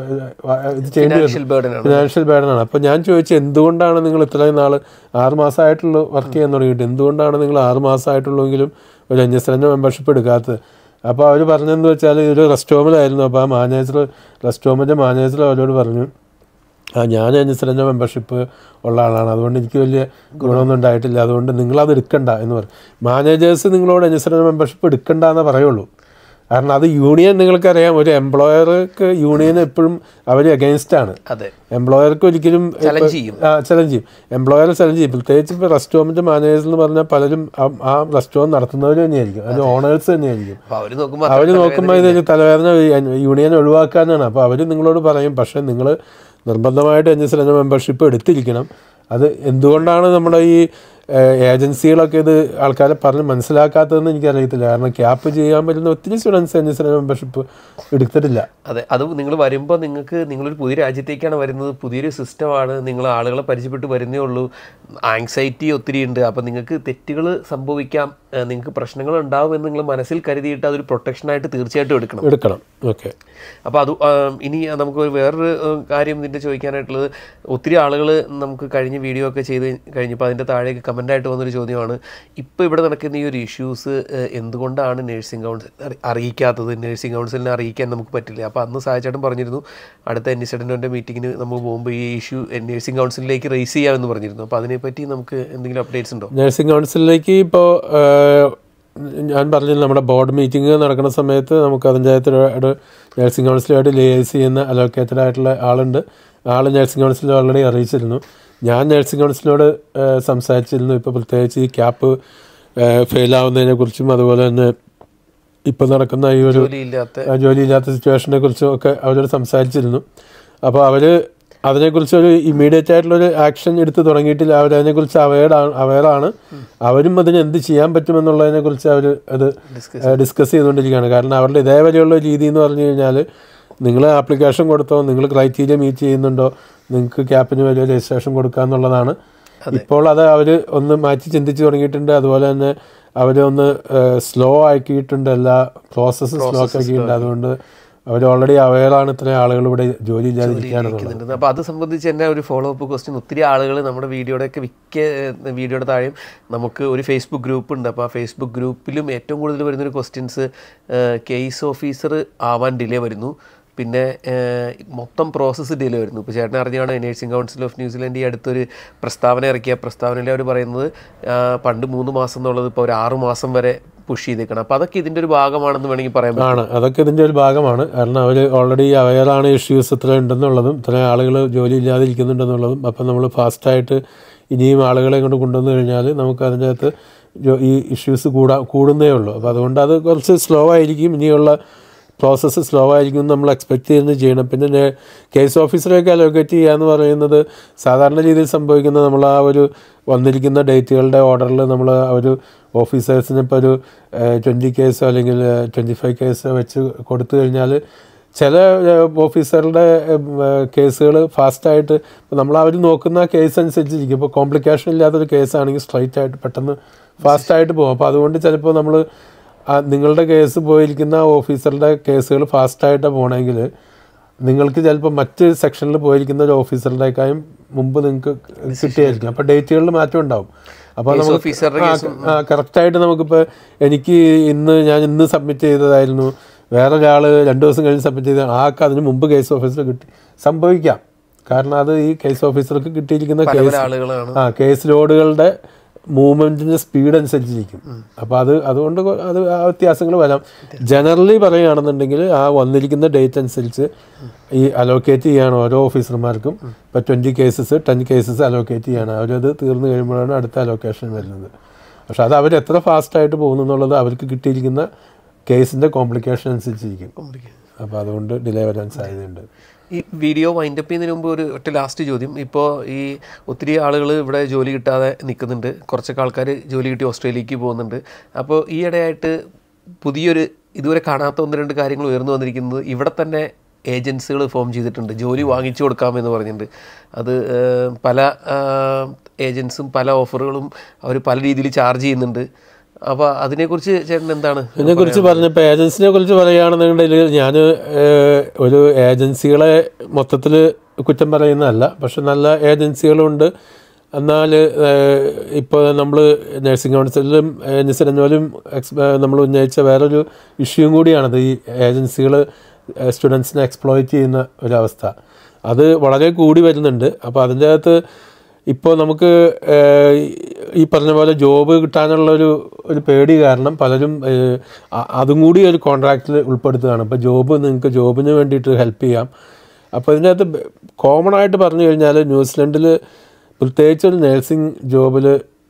ഇത് ചെയ്യേണ്ടി വരുന്നത് ഫിനാൻഷ്യൽ ബേർഡൻ ആണ് ഫിനാൻഷ്യൽ ബേഡനാണ് അപ്പോൾ ഞാൻ ചോദിച്ചു എന്തുകൊണ്ടാണ് നിങ്ങൾ ഇത്രയും നാൾ ആറ് മാസമായിട്ടുള്ളൂ വർക്ക് ചെയ്യാൻ തുടങ്ങിയിട്ട് എന്തുകൊണ്ടാണ് നിങ്ങൾ ആറ് മാസമായിട്ടുള്ളെങ്കിലും ഒരു എൻ എസ് എൻ്റെ മെമ്പർഷിപ്പ് എടുക്കാത്തത് അപ്പോൾ അവർ പറഞ്ഞതെന്ന് വെച്ചാൽ ഒരു റെസ്റ്റോമിലായിരുന്നു അപ്പോൾ ആ മാനേജർ റെസ്റ്റോമിൻ്റെ മാനേജർ അവരോട് പറഞ്ഞു ആ ഞാൻ എൻ എസ് എൻ്റെ മെമ്പർഷിപ്പ് ഉള്ള ആളാണ് അതുകൊണ്ട് എനിക്ക് വലിയ ഗുണമൊന്നും ഉണ്ടായിട്ടില്ല അതുകൊണ്ട് നിങ്ങളത് എടുക്കണ്ട എന്ന് പറയും മാനേജേഴ്സ് നിങ്ങളോട് എൻ എസ് എൻ്റെ മെമ്പർഷിപ്പ് എടുക്കണ്ട എന്നേ പറയുള്ളൂ കാരണം അത് യൂണിയൻ നിങ്ങൾക്കറിയാം ഒരു എംപ്ലോയർക്ക് യൂണിയൻ എപ്പോഴും അവർ അഗെയിൻസ്റ്റ് ആണ് അതെ എംപ്ലോയർക്ക് ഒരിക്കലും ചലഞ്ച് ചെയ്യും ചലഞ്ച് ചെയ്യും എംപ്ലോയർ ചലഞ്ച് ചെയ്യും പ്രത്യേകിച്ച് ഇപ്പോൾ റെസ്റ്റോറൻറ്റ് മാനേജേഴ്സ് എന്ന് പറഞ്ഞാൽ പലരും ആ- ആ റെസ്റ്റോറൻറ്റ് നടത്തുന്നവർ തന്നെയായിരിക്കും അതിന് ഓണേഴ്സ് തന്നെയായിരിക്കും അപ്പൊ അവര് നോക്കുമ്പോ അവർ നോക്കുമ്പോൾ ഇതൊരു തലവേദന ഈ യൂണിയൻ ഒഴിവാക്കാനാണ് അപ്പോൾ അവർ നിങ്ങളോട് പറയും പക്ഷേ നിങ്ങൾ നിർബന്ധമായിട്ട് എൻ എസ് മെമ്പർഷിപ്പ് എടുത്തിരിക്കണം അത് എന്തുകൊണ്ടാണ് നമ്മുടെ ഈ ഏഹ്, ഏജൻസികളൊക്കെ ഇത് ആൾക്കാരെ പറഞ്ഞ് മനസ്സിലാക്കാത്തതെന്ന് എനിക്കറിയത്തില്ല കാരണം ക്യാപ്പ് ചെയ്യാൻ പറ്റുന്ന ഒത്തിരി സ്റ്റുഡൻസ് എൻ എസ് മെമ്പർഷിപ്പ് എടുത്തിട്ടില്ല അതെ അത് നിങ്ങൾ വരുമ്പോൾ നിങ്ങൾക്ക് നിങ്ങളൊരു പുതിയ രാജ്യത്തേക്കാണ് വരുന്നത് പുതിയൊരു സിസ്റ്റമാണ് നിങ്ങൾ ആളുകളെ പരിചയപ്പെട്ട് വരുന്നേ ഉള്ളൂ ആങ്സൈറ്റി ഒത്തിരി ഉണ്ട് അപ്പോൾ നിങ്ങൾക്ക് തെറ്റുകൾ സംഭവിക്കാം ഏഹ് നിങ്ങൾക്ക് പ്രശ്നങ്ങൾ ഉണ്ടാവും എന്ന് നിങ്ങൾ മനസ്സിൽ കരുതിയിട്ട് അതൊരു പ്രൊട്ടക്ഷനായിട്ട് തീർച്ചയായിട്ടും എടുക്കണം എടുക്കണം ഓക്കെ അപ്പോൾ അത് ആം, ഇനി നമുക്ക് ഒരു വേറൊരു ഉം, കാര്യം ഇതിൻ്റെ ചോദിക്കാനായിട്ടുള്ളത് ഒത്തിരി ആളുകൾ നമുക്ക് കഴിഞ്ഞ വീഡിയോ ഒക്കെ ചെയ്ത് കഴിഞ്ഞപ്പോൾ അതിൻ്റെ താഴേക്ക് കമൻ്റായിട്ട് വന്നൊരു ചോദ്യമാണ് ഇപ്പോൾ ഇവിടെ നടക്കുന്ന ഈ ഒരു ഇഷ്യൂസ് എന്തുകൊണ്ടാണ് നഴ്സിംഗ് കൗൺസിൽ അറി- അറിയിക്കാത്തത് നഴ്സിംഗ് കൗൺസിലിനെ അറിയിക്കാൻ നമുക്ക് പറ്റില്ല അപ്പോൾ അന്ന് സാഹചര്യം പറഞ്ഞിരുന്നു അടുത്ത എൻ ഇസഡൻ്റെ മീറ്റിങ്ങിന് നമ്മൾ പോകുമ്പോൾ ഈ ഇഷ്യൂ നഴ്സിംഗ് കൗൺസിലിലേക്ക് റേസ് ചെയ്യാമെന്ന് പറഞ്ഞിരുന്നു അപ്പോൾ അതിനെപ്പറ്റി നമുക്ക് എന്തെങ്കിലും അപ്ഡേറ്റ്സ് ഉണ്ടോ നഴ്സിംഗ് കൗൺസിലിലേക്ക് ഇപ്പോൾ ഞാൻ പറഞ്ഞില്ല നമ്മുടെ ബോർഡ് മീറ്റിംഗ് നടക്കുന്ന സമയത്ത് നമുക്ക് പഞ്ചായത്തിലോട് നഴ്സിംഗ് കൗൺസിലുമായിട്ട് ലിയേസ് ചെയ്യുന്ന അലോക്കേറ്റഡ് ആയിട്ടുള്ള ആളുണ്ട് ആൾ നഴ്സിംഗ് കൗൺസിൽ ഓൾറെഡി അറിയിച്ചിരുന്നു ഞാൻ നഴ്സിംഗ് കൗൺസിലോട് ഏഹ്, സംസാരിച്ചിരുന്നു ഇപ്പോൾ പ്രത്യേകിച്ച് ഈ ക്യാപ്പ് ഫെയിലാവുന്നതിനെ കുറിച്ചും അതുപോലെ തന്നെ ഇപ്പോൾ നടക്കുന്ന ഈ ഒരു ജോലിയില്ലാത്ത ആ ജോലിയില്ലാത്ത സിറ്റുവേഷനെ കുറിച്ചും ഒക്കെ അവരോട് സംസാരിച്ചിരുന്നു അപ്പോൾ അവർ അതിനെക്കുറിച്ച് ഒരു ഇമ്മീഡിയറ്റ് ആയിട്ടുള്ളൊരു ആക്ഷൻ എടുത്ത് തുടങ്ങിയിട്ടില്ല അവർ അതിനെക്കുറിച്ച് അവയർഡാണ് അവയറാണ് അവരും അതിന് എന്ത് ചെയ്യാൻ പറ്റുമെന്നുള്ളതിനെക്കുറിച്ച് അവർ അത് ഡിസ്കസ് ചെയ്തുകൊണ്ടിരിക്കുകയാണ് കാരണം അവരുടെ ഇതേവരെയുള്ള രീതി എന്ന് പറഞ്ഞു കഴിഞ്ഞാൽ നിങ്ങൾ ആപ്ലിക്കേഷൻ കൊടുത്തോ നിങ്ങൾ ക്രൈറ്റീരിയ മീറ്റ് ചെയ്യുന്നുണ്ടോ നിങ്ങൾക്ക് ക്യാപ്പിന് വലിയ രജിസ്ട്രേഷൻ കൊടുക്കുക എന്നുള്ളതാണ് ഇപ്പോൾ അത് അവർ ഒന്ന് മാറ്റി ചിന്തിച്ച് തുടങ്ങിയിട്ടുണ്ട് അതുപോലെ തന്നെ അവർ ഒന്ന് സ്ലോ ആക്കിയിട്ടുണ്ട് എല്ലാ പ്രോസസ്സ് സ്ലോ ആക്കിയിട്ടുണ്ട് അതുകൊണ്ട് അവർ ഓൾറെഡി അവയറാണ് ഇത്രയും ആളുകൾ ഇവിടെ ജോലി ഇല്ലാതിരിക്കാനുള്ളത് ഇരിക്കുന്നുണ്ട് അപ്പോൾ അത് സംബന്ധിച്ച് തന്നെ ഒരു ഫോളോ അപ്പ് ക്വസ്റ്റ്യൻ ഒത്തിരി ആളുകൾ നമ്മുടെ വീഡിയോയുടെയൊക്കെ മിക്ക ഏഹ്, വീഡിയോയുടെ താഴെയും നമുക്ക് ഒരു ഫേസ്ബുക്ക് ഗ്രൂപ്പ് ഉണ്ട് അപ്പോൾ ആ ഫേസ്ബുക്ക് ഗ്രൂപ്പിലും ഏറ്റവും കൂടുതൽ വരുന്നൊരു ക്വസ്റ്റ്യൻസ് കേസ് ഓഫീസർ ആവാൻ ഡിലേ വരുന്നു പിന്നെ ഏഹ്, മൊത്തം പ്രോസസ്സ് ഡിലേ വരുന്നു ഇപ്പോൾ ചേട്ടൻ അറിഞ്ഞാണ് നേഴ്സിംഗ് കൗൺസിൽ ഓഫ് ന്യൂസിലൻഡ് ഈ അടുത്തൊരു പ്രസ്താവന ഇറക്കിയ പ്രസ്താവനയിൽ അവർ പറയുന്നത് ആഹ്, പണ്ട് മൂന്ന് മാസം എന്നുള്ളത് ഇപ്പോൾ ഒരു ആറ് മാസം വരെ പുഷ് ചെയ്തേക്കണം അപ്പോൾ അതൊക്കെ ഇതിൻ്റെ ഒരു ഭാഗമാണെന്ന് വേണമെങ്കിൽ പറയാൻ പറ്റും ആണ് അതൊക്കെ ഇതിൻ്റെ ഒരു ഭാഗമാണ് കാരണം അവർ ഓൾറെഡി അവയറാണ് ഇഷ്യൂസ് ഇത്ര ഉണ്ടെന്നുള്ളതും ഇത്രയും ആളുകൾ ജോലി ഇല്ലാതിരിക്കുന്നുണ്ടെന്നുള്ളതും അപ്പം നമ്മൾ ഫാസ്റ്റായിട്ട് ഇനിയും ആളുകളെ കൊണ്ട് കൊണ്ടുവന്നു കഴിഞ്ഞാൽ നമുക്ക് അതിൻ്റെ അകത്ത് ജോ- ഈ ഇഷ്യൂസ് കൂടാ കൂടുന്നേ ഉള്ളൂ അപ്പോൾ അതുകൊണ്ട് അത് കുറച്ച് സ്ലോ ആയിരിക്കും ഇനിയുള്ള പ്രോസസ്സ് സ്ലോ ആയിരിക്കും എന്ന് നമ്മൾ എക്സ്പെക്ട് ചെയ്യുന്നത് ചെയ്യണം പിന്നെ നെ- കേസ് ഓഫീസറെയൊക്കെ അലോക്കേറ്റ് ചെയ്യുക എന്ന് പറയുന്നത് സാധാരണ രീതിയിൽ സംഭവിക്കുന്ന നമ്മൾ ആ ഒരു വന്നിരിക്കുന്ന ഡേറ്റുകളുടെ ഓർഡറിൽ നമ്മൾ ആ ഒരു ഓഫീസേഴ്സിന് ഇപ്പോൾ ഒരു ട്വൻറ്റി കേസോ അല്ലെങ്കിൽ ട്വൻറ്റി ഫൈവ് കേസോ വെച്ച് കൊടുത്തു കഴിഞ്ഞാൽ ചില ഓഫീസറുടെ കേസുകൾ ഫാസ്റ്റായിട്ട് നമ്മൾ അവർ നോക്കുന്ന കേസ് അനുസരിച്ചിരിക്കും ഇപ്പോൾ കോംപ്ലിക്കേഷൻ ഇല്ലാത്തൊരു കേസാണെങ്കിൽ സ്ട്രൈറ്റ് ആയിട്ട് പെട്ടെന്ന് ഫാസ്റ്റായിട്ട് പോകും അപ്പോൾ അതുകൊണ്ട് ചിലപ്പോൾ നമ്മൾ നിങ്ങളുടെ കേസ് പോയിരിക്കുന്ന ഓഫീസറുടെ കേസുകൾ ഫാസ്റ്റായിട്ട് പോകണമെങ്കിൽ നിങ്ങൾക്ക് ചിലപ്പോൾ മറ്റ് സെക്ഷനിൽ പോയിരിക്കുന്ന ഒരു ഓഫീസറുടെക്കായും മുമ്പ് നിങ്ങൾക്ക് കിട്ടിയായിരിക്കും അപ്പോൾ ഡേറ്റുകളിൽ മാറ്റം ഉണ്ടാവും അപ്പോൾ നമുക്ക് ഓഫീസറുടെ കറക്റ്റായിട്ട് നമുക്കിപ്പോൾ എനിക്ക് ഇന്ന് ഞാൻ ഇന്ന് സബ്മിറ്റ് ചെയ്തതായിരുന്നു വേറൊരാൾ രണ്ട് ദിവസം കഴിഞ്ഞ് സബ്മിറ്റ് ചെയ്ത ആൾക്ക് അതിന് മുമ്പ് കേസ് ഓഫീസർ കിട്ടി സംഭവിക്കാം കാരണം അത് ഈ കേസ് ഓഫീസർക്ക് കിട്ടിയിരിക്കുന്ന പല കേസ് പല ആളുകളാണ് ആ കേസ് ലോഡുകളുടെ മൂവ്മെന്റിന്റെ സ്പീഡ് അനുസരിച്ചിരിക്കും അപ്പോൾ അത് അതുകൊണ്ട് കൊ- അത് ആ വ്യത്യാസങ്ങൾ വരാം ജനറലി പറയുകയാണെന്നുണ്ടെങ്കിൽ ആ വന്നിരിക്കുന്ന ഡേറ്റ് അനുസരിച്ച് ഈ അലോക്കേറ്റ് ചെയ്യാണ് ഓരോ ഓഫീസർമാർക്കും ഇപ്പോൾ twenty cases ten cases allocate ചെയ്യാണ് അവരത് തീർന്നു കഴിയുമ്പോഴാണ് അടുത്ത അലോക്കേഷൻ വരുന്നത് പക്ഷെ അത് അവർ എത്ര ഫാസ്റ്റായിട്ട് പോകുന്നു എന്നുള്ളത് അവർക്ക് കിട്ടിയിരിക്കുന്ന കേസിൻ്റെ കോംപ്ലിക്കേഷൻ അനുസരിച്ചിരിക്കും അപ്പോൾ അതുകൊണ്ട് ഡിലേ വരാൻ സാധ്യതയുണ്ട് ഈ വീഡിയോ വൈൻഡപ്പ് ചെയ്യുന്നതിന് മുമ്പ് ഒരു ഒറ്റ ലാസ്റ്റ് ചോദ്യം ഇപ്പോൾ ഈ ഒത്തിരി ആളുകൾ ഇവിടെ ജോലി കിട്ടാതെ നിൽക്കുന്നുണ്ട് കുറച്ചൊക്കെ ആൾക്കാർ ജോലി കിട്ടി ഓസ്ട്രേലിയക്ക് പോകുന്നുണ്ട് അപ്പോൾ ഈ ഇടയായിട്ട് പുതിയൊരു ഇതുവരെ കാണാത്ത ഒന്ന് രണ്ട് കാര്യങ്ങൾ ഉയർന്നു വന്നിരിക്കുന്നത് ഇവിടെ തന്നെ ഏജൻസികൾ ഫോം ചെയ്തിട്ടുണ്ട് ജോലി വാങ്ങിച്ചു കൊടുക്കാമെന്ന് പറഞ്ഞിട്ടുണ്ട് അത് ഏഹ്, പല ഏജൻസും പല ഓഫറുകളും അവർ പല രീതിയിൽ ചാർജ് ചെയ്യുന്നുണ്ട് അപ്പോൾ അതിനെക്കുറിച്ച് ചേട്ടൻ എന്താണ് ഇതിനെക്കുറിച്ച് പറഞ്ഞപ്പോൾ ഏജൻസിനെ കുറിച്ച് പറയുകയാണെന്നുണ്ടെങ്കിൽ ഞാൻ ഒരു ഏജൻസികളെ മൊത്തത്തിൽ കുറ്റം പറയുന്നതല്ല പക്ഷെ നല്ല ഏജൻസികളുണ്ട് എന്നാൽ ഇപ്പോൾ നമ്മൾ നഴ്സിംഗ് കൗൺസിലും നിസരഞ്ഞോലും എക്സ് നമ്മൾ ഉന്നയിച്ച വേറൊരു ഇഷ്യൂയും കൂടിയാണത് ഈ ഏജൻസികൾ സ്റ്റുഡൻസിനെ എക്സ്പ്ലോയിറ്റ് ചെയ്യുന്ന ഒരവസ്ഥ അത് വളരെ കൂടി വരുന്നുണ്ട് അപ്പോൾ അതിൻ്റെ അകത്ത് ഇപ്പോൾ നമുക്ക് ഏഹ്, ഈ പറഞ്ഞ പോലെ ജോബ് കിട്ടാനുള്ള ഒരു ഒരു പേടി കാരണം പലരും ഏഹ്, അ- അതും കൂടി ഒരു കോൺട്രാക്റ്റിൽ ഉൾപ്പെടുത്തുകയാണ് ഇപ്പോൾ ജോബ് നിങ്ങൾക്ക് ജോബിന് വേണ്ടിയിട്ട് ഹെൽപ്പ് ചെയ്യാം അപ്പോൾ ഇതിനകത്ത് കോമൺ ആയിട്ട് പറഞ്ഞു കഴിഞ്ഞാൽ ന്യൂസിലൻഡിൽ പ്രത്യേകിച്ച് ഒരു നേഴ്സിംഗ് ജോബിൽ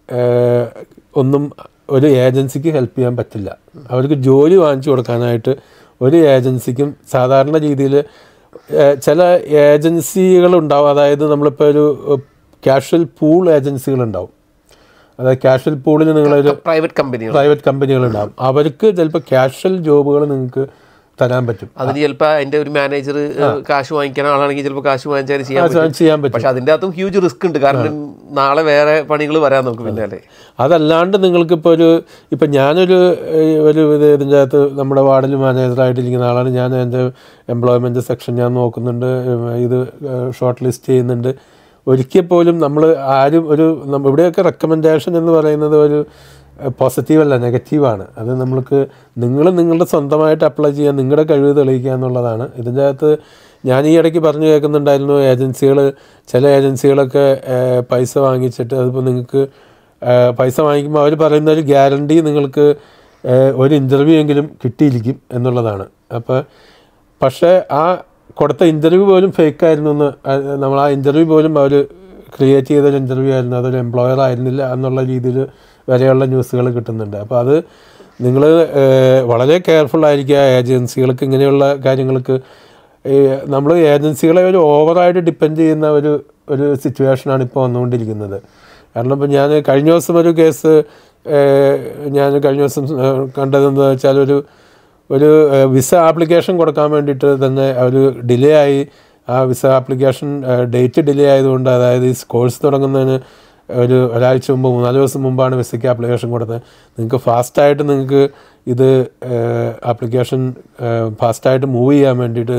ഒന്നും ഒരു ഏജൻസിക്ക് ഹെൽപ്പ് ചെയ്യാൻ പറ്റില്ല അവർക്ക് ജോലി വാങ്ങിച്ചു കൊടുക്കാനായിട്ട് ഒരു ഏജൻസിക്കും സാധാരണ രീതിയിൽ ചില ഏജൻസികളുണ്ടാവും അതായത് നമ്മളിപ്പോൾ ഒരു ക്യാഷ്വൽ പൂൾ ഏജൻസികളുണ്ടാവും അതായത് ക്യാഷ്വൽ പൂളിൽ നിങ്ങളൊരു പ്രൈവറ്റ് കമ്പനികൾ പ്രൈവറ്റ് കമ്പനികളുണ്ടാവും അവർക്ക് ചിലപ്പോൾ ക്യാഷ്വൽ ജോബുകൾ നിങ്ങൾക്ക് തരാൻ പറ്റും അതിന് ചിലപ്പോൾ അതിന്റെ ഒരു മാനേജർ കാശ് വാങ്ങിക്കുന്ന ആളാണെങ്കിൽ ചിലപ്പോൾ കാശ് വാങ്ങിച്ചാൽ ചെയ്യാൻ പറ്റും അത് ചെയ്യാൻ പറ്റും പക്ഷെ അതിന്റെ അകത്തും ഹ്യൂജ് റിസ്ക് ഉണ്ട് കാരണം നാളെ വേറെ പണികൾ വരാൻ നമുക്ക് പിന്നാലെ അതല്ലാണ്ട് നിങ്ങൾക്കിപ്പോൾ ഒരു ഇപ്പം ഞാനൊരു ഏഹ്, ഒരു ഇത് ഇതിൻ്റെ അകത്ത് നമ്മുടെ വാർഡിൽ മാനേജറായിട്ടിരിക്കുന്ന ആളാണ് ഞാൻ എൻ്റെ എംപ്ലോയ്മെൻറ്റ് സെക്ഷൻ ഞാൻ നോക്കുന്നുണ്ട് ഏഹ്, ഇത് ഷോർട്ട് ലിസ്റ്റ് ചെയ്യുന്നുണ്ട് ഒരിക്കൽ പോലും നമ്മൾ ആരും ഒരു നമ്മ- ഇവിടെയൊക്കെ റെക്കമെൻഡേഷൻ എന്ന് പറയുന്നത് ഒരു പോസിറ്റീവ് അല്ല നെഗറ്റീവാണ് അത് നമ്മൾക്ക് നിങ്ങൾ നിങ്ങളുടെ സ്വന്തമായിട്ട് അപ്ലൈ ചെയ്യാൻ നിങ്ങളുടെ കഴിവ് തെളിയിക്കുക എന്നുള്ളതാണ് ഇതിൻ്റെ അകത്ത് ഞാൻ ഈ ഇടയ്ക്ക് പറഞ്ഞു കേൾക്കുന്നുണ്ടായിരുന്നു ഏജൻസികൾ ചില ഏജൻസികളൊക്കെ ഏഹ്, പൈസ വാങ്ങിച്ചിട്ട് അതിപ്പോൾ നിങ്ങൾക്ക് ഏഹ്, പൈസ വാങ്ങിക്കുമ്പോൾ അവർ പറയുന്ന ഒരു ഗ്യാരണ്ടി നിങ്ങൾക്ക് ഏഹ്, ഒരു ഇൻ്റർവ്യൂ എങ്കിലും കിട്ടിയിരിക്കും എന്നുള്ളതാണ് അപ്പോൾ പക്ഷേ ആ കൊടുത്ത ഇൻ്റർവ്യൂ പോലും ഫേക്ക് ആയിരുന്നു എന്ന് അഹ് നമ്മൾ ആ ഇൻ്റർവ്യൂ പോലും അവർ ക്രിയേറ്റ് ചെയ്തൊരു ഇൻ്റർവ്യൂ ആയിരുന്നു അതൊരു എംപ്ലോയർ ആയിരുന്നില്ല എന്നുള്ള രീതിയിൽ വരെയുള്ള ന്യൂസുകൾ കിട്ടുന്നുണ്ട് അപ്പോൾ അത് നിങ്ങൾ വളരെ കെയർഫുൾ ആയിരിക്കുക ഏജൻസികൾക്ക് ഇങ്ങനെയുള്ള കാര്യങ്ങൾക്ക് നമ്മൾ ഏജൻസികളെ ഒരു ഓവറായിട്ട് ഡിപ്പെൻഡ് ചെയ്യുന്ന ഒരു ഒരു സിറ്റുവേഷനാണ് ഇപ്പോൾ വന്നുകൊണ്ടിരിക്കുന്നത് കാരണം ഇപ്പം ഞാൻ കഴിഞ്ഞ ദിവസം ഒരു കേസ് ഞാൻ കഴിഞ്ഞ ദിവസം ഏഹ്, കണ്ടതെന്ന് വെച്ചാൽ ഒരു ഒരു ഏഹ്, വിസ ആപ്ലിക്കേഷൻ കൊടുക്കാൻ വേണ്ടിയിട്ട് തന്നെ ഒരു ഡിലേ ആയി ആ വിസ ആപ്ലിക്കേഷൻ ഡേറ്റ് ഡിലേ ആയതുകൊണ്ട് അതായത് ഈ കോഴ്സ് തുടങ്ങുന്നതിന് ഒരു ഒരാഴ്ച മുമ്പ് മൂന്നാല് ദിവസം മുമ്പാണ് വിസയ്ക്ക് ആപ്ലിക്കേഷൻ കൊടുത്തത് നിങ്ങൾക്ക് ഫാസ്റ്റായിട്ട് നിങ്ങൾക്ക് ഇത് ആപ്ലിക്കേഷൻ ഫാസ്റ്റായിട്ട് മൂവ് ചെയ്യാൻ വേണ്ടിയിട്ട്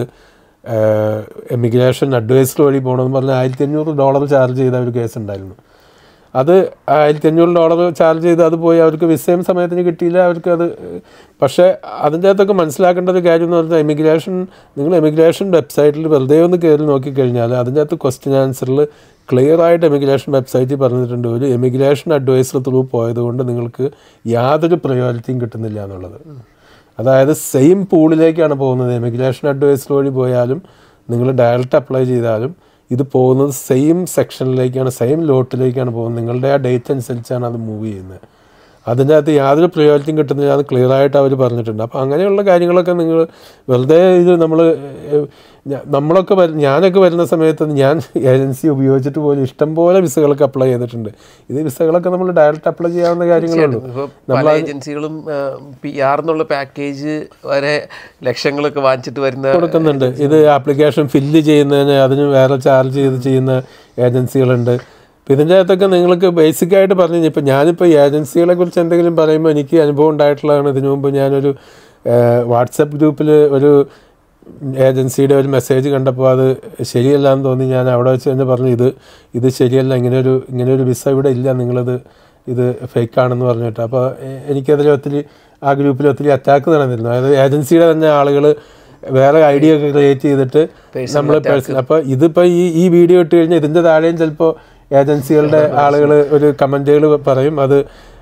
എമിഗ്രേഷൻ അഡ്വൈസർ വഴി പോകണമെന്ന് പറഞ്ഞാൽ ആയിരത്തി അഞ്ഞൂറ് ഡോളർ ചാർജ് ചെയ്ത ഒരു കേസ് ഉണ്ടായിരുന്നു അത് ആയിരത്തി അഞ്ഞൂറ് ഡോളർ ചാർജ് ചെയ്ത് അത് പോയി അവർക്ക് വിസയും സമയത്തിന് കിട്ടിയില്ല അവർക്ക് അത് പക്ഷേ അതിൻ്റെ അകത്തൊക്കെ മനസ്സിലാക്കേണ്ട ഒരു കാര്യം എന്ന് പറഞ്ഞാൽ എമിഗ്രേഷൻ നിങ്ങൾ എമിഗ്രേഷൻ വെബ്സൈറ്റിൽ വെറുതെ ഒന്ന് കയറി നോക്കിക്കഴിഞ്ഞാൽ അതിൻ്റെ അകത്ത് ക്വസ്റ്റ്യൻ ആൻസറിൽ ക്ലിയർ ആയിട്ട് എമിഗ്രേഷൻ വെബ്സൈറ്റിൽ പറഞ്ഞിട്ടുണ്ട് ഒരു എമിഗ്രേഷൻ അഡ്വൈസർ ത്രൂ പോയതുകൊണ്ട് നിങ്ങൾക്ക് യാതൊരു പ്രയോറിറ്റിയും കിട്ടുന്നില്ല എന്നുള്ളത് അതായത് സെയിം പൂളിലേക്കാണ് പോകുന്നത് എമിഗ്രേഷൻ അഡ്വൈസർ വഴി പോയാലും നിങ്ങൾ ഡയറക്റ്റ് അപ്ലൈ ചെയ്താലും ഇത് പോകുന്നത് സെയിം സെക്ഷനിലേക്കാണ് സെയിം ലോട്ടിലേക്കാണ് പോകുന്നത് നിങ്ങളുടെ ആ ഡേറ്റ് അനുസരിച്ചാണ് അത് മൂവ് ചെയ്യുന്നത് അതിൻ്റെ അകത്ത് യാതൊരു പ്രയോറിറ്റിയും കിട്ടുന്നില്ല അത് ക്ലിയർ ആയിട്ട് അവർ പറഞ്ഞിട്ടുണ്ട് അപ്പോൾ അങ്ങനെയുള്ള കാര്യങ്ങളൊക്കെ നിങ്ങൾ വെറുതെ ഇത് നമ്മൾ നമ്മളൊക്കെ വര- ഞാനൊക്കെ വരുന്ന സമയത്ത് ഞാൻ ഏജൻസി ഉപയോഗിച്ചിട്ട് പോലും ഇഷ്ടംപോലെ വിസകൾക്ക് അപ്ലൈ ചെയ്തിട്ടുണ്ട് ഇത് വിസകളൊക്കെ നമ്മൾ ഡയറക്റ്റ് അപ്ലൈ ചെയ്യാവുന്ന കാര്യങ്ങളുള്ളൂ ഇപ്പൊ പല ഏജൻസികളും പി ആർ എന്നുള്ള പാക്കേജ് വരെ ലക്ഷങ്ങളൊക്കെ വാങ്ങിച്ചിട്ട് വരുന്ന കൊടുക്കുന്നുണ്ട് ഇത് ആപ്ലിക്കേഷൻ ഫില്ല് ചെയ്യുന്നതിന് അതിന് വേറെ ചാർജ് ചെയ്ത് ചെയ്യുന്ന ഏജൻസികളുണ്ട് അപ്പം ഇതിൻ്റെ അകത്തൊക്കെ നിങ്ങൾക്ക് ബേസിക് ആയിട്ട് പറഞ്ഞു ഇപ്പം ഞാനിപ്പോൾ ഏജൻസികളെ കുറിച്ച് എന്തെങ്കിലും പറയുമ്പോൾ എനിക്ക് അനുഭവം ഉണ്ടായിട്ടുള്ളതാണ് ഇതിനു മുമ്പ് ഞാനൊരു വാട്സപ്പ് ഗ്രൂപ്പിൽ ഒരു ഏജൻസിയുടെ ഒരു മെസ്സേജ് കണ്ടപ്പോൾ അത് ശരിയല്ല എന്ന് തോന്നി ഞാൻ അവിടെ വെച്ച് തന്നെ പറഞ്ഞു ഇത് ഇത് ശരിയല്ല ഇങ്ങനെ ഒരു ഇങ്ങനെ ഒരു വിസ ഇവിടെ ഇല്ല നിങ്ങളത് ഇത് ഫേക്ക് ആണെന്ന് പറഞ്ഞിട്ട് അപ്പോൾ എ- എനിക്കതിൽ ഒത്തിരി ആ ഗ്രൂപ്പിൽ ഒത്തിരി അറ്റാക്ക് നടന്നിരുന്നു അതായത് ഏജൻസിയുടെ തന്നെ ആളുകൾ വേറെ ഐഡിയ ഒക്കെ ക്രിയേറ്റ് ചെയ്തിട്ട് നമ്മൾ പേഴ്സണൽ അപ്പോൾ ഇതിപ്പോൾ ഈ ഈ വീഡിയോ ഇട്ട് കഴിഞ്ഞാൽ ഇതിൻ്റെ താഴെയും ചിലപ്പോൾ ഏജൻസികളുടെ ആളുകൾ ഒരു കമൻറ്റുകൾ പറയും അത്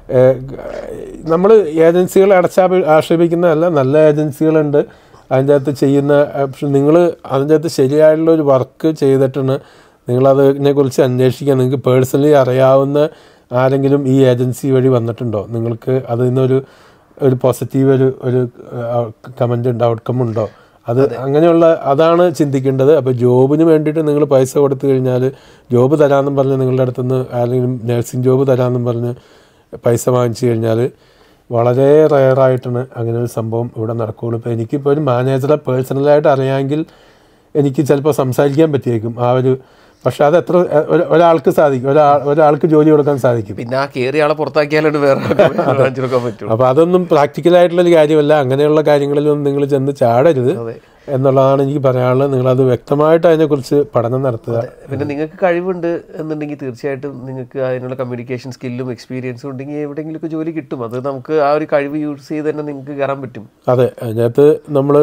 നമ്മൾ ഏജൻസികളെ അടച്ചാപ ആക്ഷേപിക്കുന്നതല്ല നല്ല ഏജൻസികളുണ്ട് അതിൻ്റെ അകത്ത് ചെയ്യുന്ന പക്ഷെ നിങ്ങൾ അതിൻ്റെ അകത്ത് ശരിയായിട്ടുള്ള ഒരു വർക്ക് ചെയ്തിട്ടാണ് നിങ്ങളതിനെ കുറിച്ച് അന്വേഷിക്കാൻ നിങ്ങൾക്ക് പേഴ്സണലി അറിയാവുന്ന ആരെങ്കിലും ഈ ഏജൻസി വഴി വന്നിട്ടുണ്ടോ നിങ്ങൾക്ക് അതിൽ നിന്നൊരു ഒരു പോസിറ്റീവ് ഒരു ഒരു കമൻ്റ് ഉണ്ടോ ഔട്ട്കം ഉണ്ടോ അത് അങ്ങനെയുള്ള അതാണ് ചിന്തിക്കേണ്ടത് അപ്പോൾ ജോബിന് വേണ്ടിയിട്ട് നിങ്ങൾ പൈസ കൊടുത്തു കഴിഞ്ഞാൽ ജോബ് തരാമെന്നും പറഞ്ഞ് നിങ്ങളുടെ അടുത്തുനിന്ന് ആരെങ്കിലും നഴ്സിംഗ് ജോബ് തരാമെന്നും പറഞ്ഞ് പൈസ വാങ്ങിച്ചു കഴിഞ്ഞാൽ വളരെ റയറായിട്ടാണ് അങ്ങനെ ഒരു സംഭവം ഇവിടെ നടക്കുകയുള്ളൂ ഇപ്പോൾ എനിക്കിപ്പോൾ ഒരു മാനേജറെ പേഴ്സണലായിട്ട് അറിയാമെങ്കിൽ എനിക്ക് ചിലപ്പോൾ സംസാരിക്കാൻ പറ്റിയേക്കും ആ ഒരു പക്ഷെ അത് എത്ര ഒരു- ഒരാൾക്ക് സാധിക്കും ഒരാൾ ഒരാൾക്ക് ജോലി കൊടുക്കാൻ സാധിക്കും പിന്നെ ആ കയറിയ ആളെ പുറത്താക്കിയാലാണ് വേറെ ആൾക്ക് വാങ്ങിച്ചു കൊടുക്കാൻ പറ്റുള്ളൂ അപ്പോൾ അതൊന്നും പ്രാക്ടിക്കലായിട്ടുള്ളൊരു കാര്യമല്ല അങ്ങനെയുള്ള കാര്യങ്ങളിലൊന്നും നിങ്ങൾ ചെന്ന് ചാടരുത് അതെ. എന്നുള്ളതാണ് എനിക്ക് പറയാനുള്ളത് നിങ്ങളത് വ്യക്തമായിട്ട് അതിനെക്കുറിച്ച് പഠനം നടത്തുക പിന്നെ നിങ്ങൾക്ക് കഴിവുണ്ട് എന്നുണ്ടെങ്കിൽ തീർച്ചയായിട്ടും നിങ്ങൾക്ക് അതിനുള്ള കമ്മ്യൂണിക്കേഷൻ സ്കില്ലും എക്സ്പീരിയൻസും ഉണ്ടെങ്കിൽ എവിടെയെങ്കിലുമൊക്കെ ജോലി കിട്ടും അത് നമുക്ക് ആ ഒരു കഴിവ് യൂസ് ചെയ്ത് തന്നെ നിങ്ങൾക്ക് കയറാൻ പറ്റും അതെ അതിനകത്ത് നമ്മൾ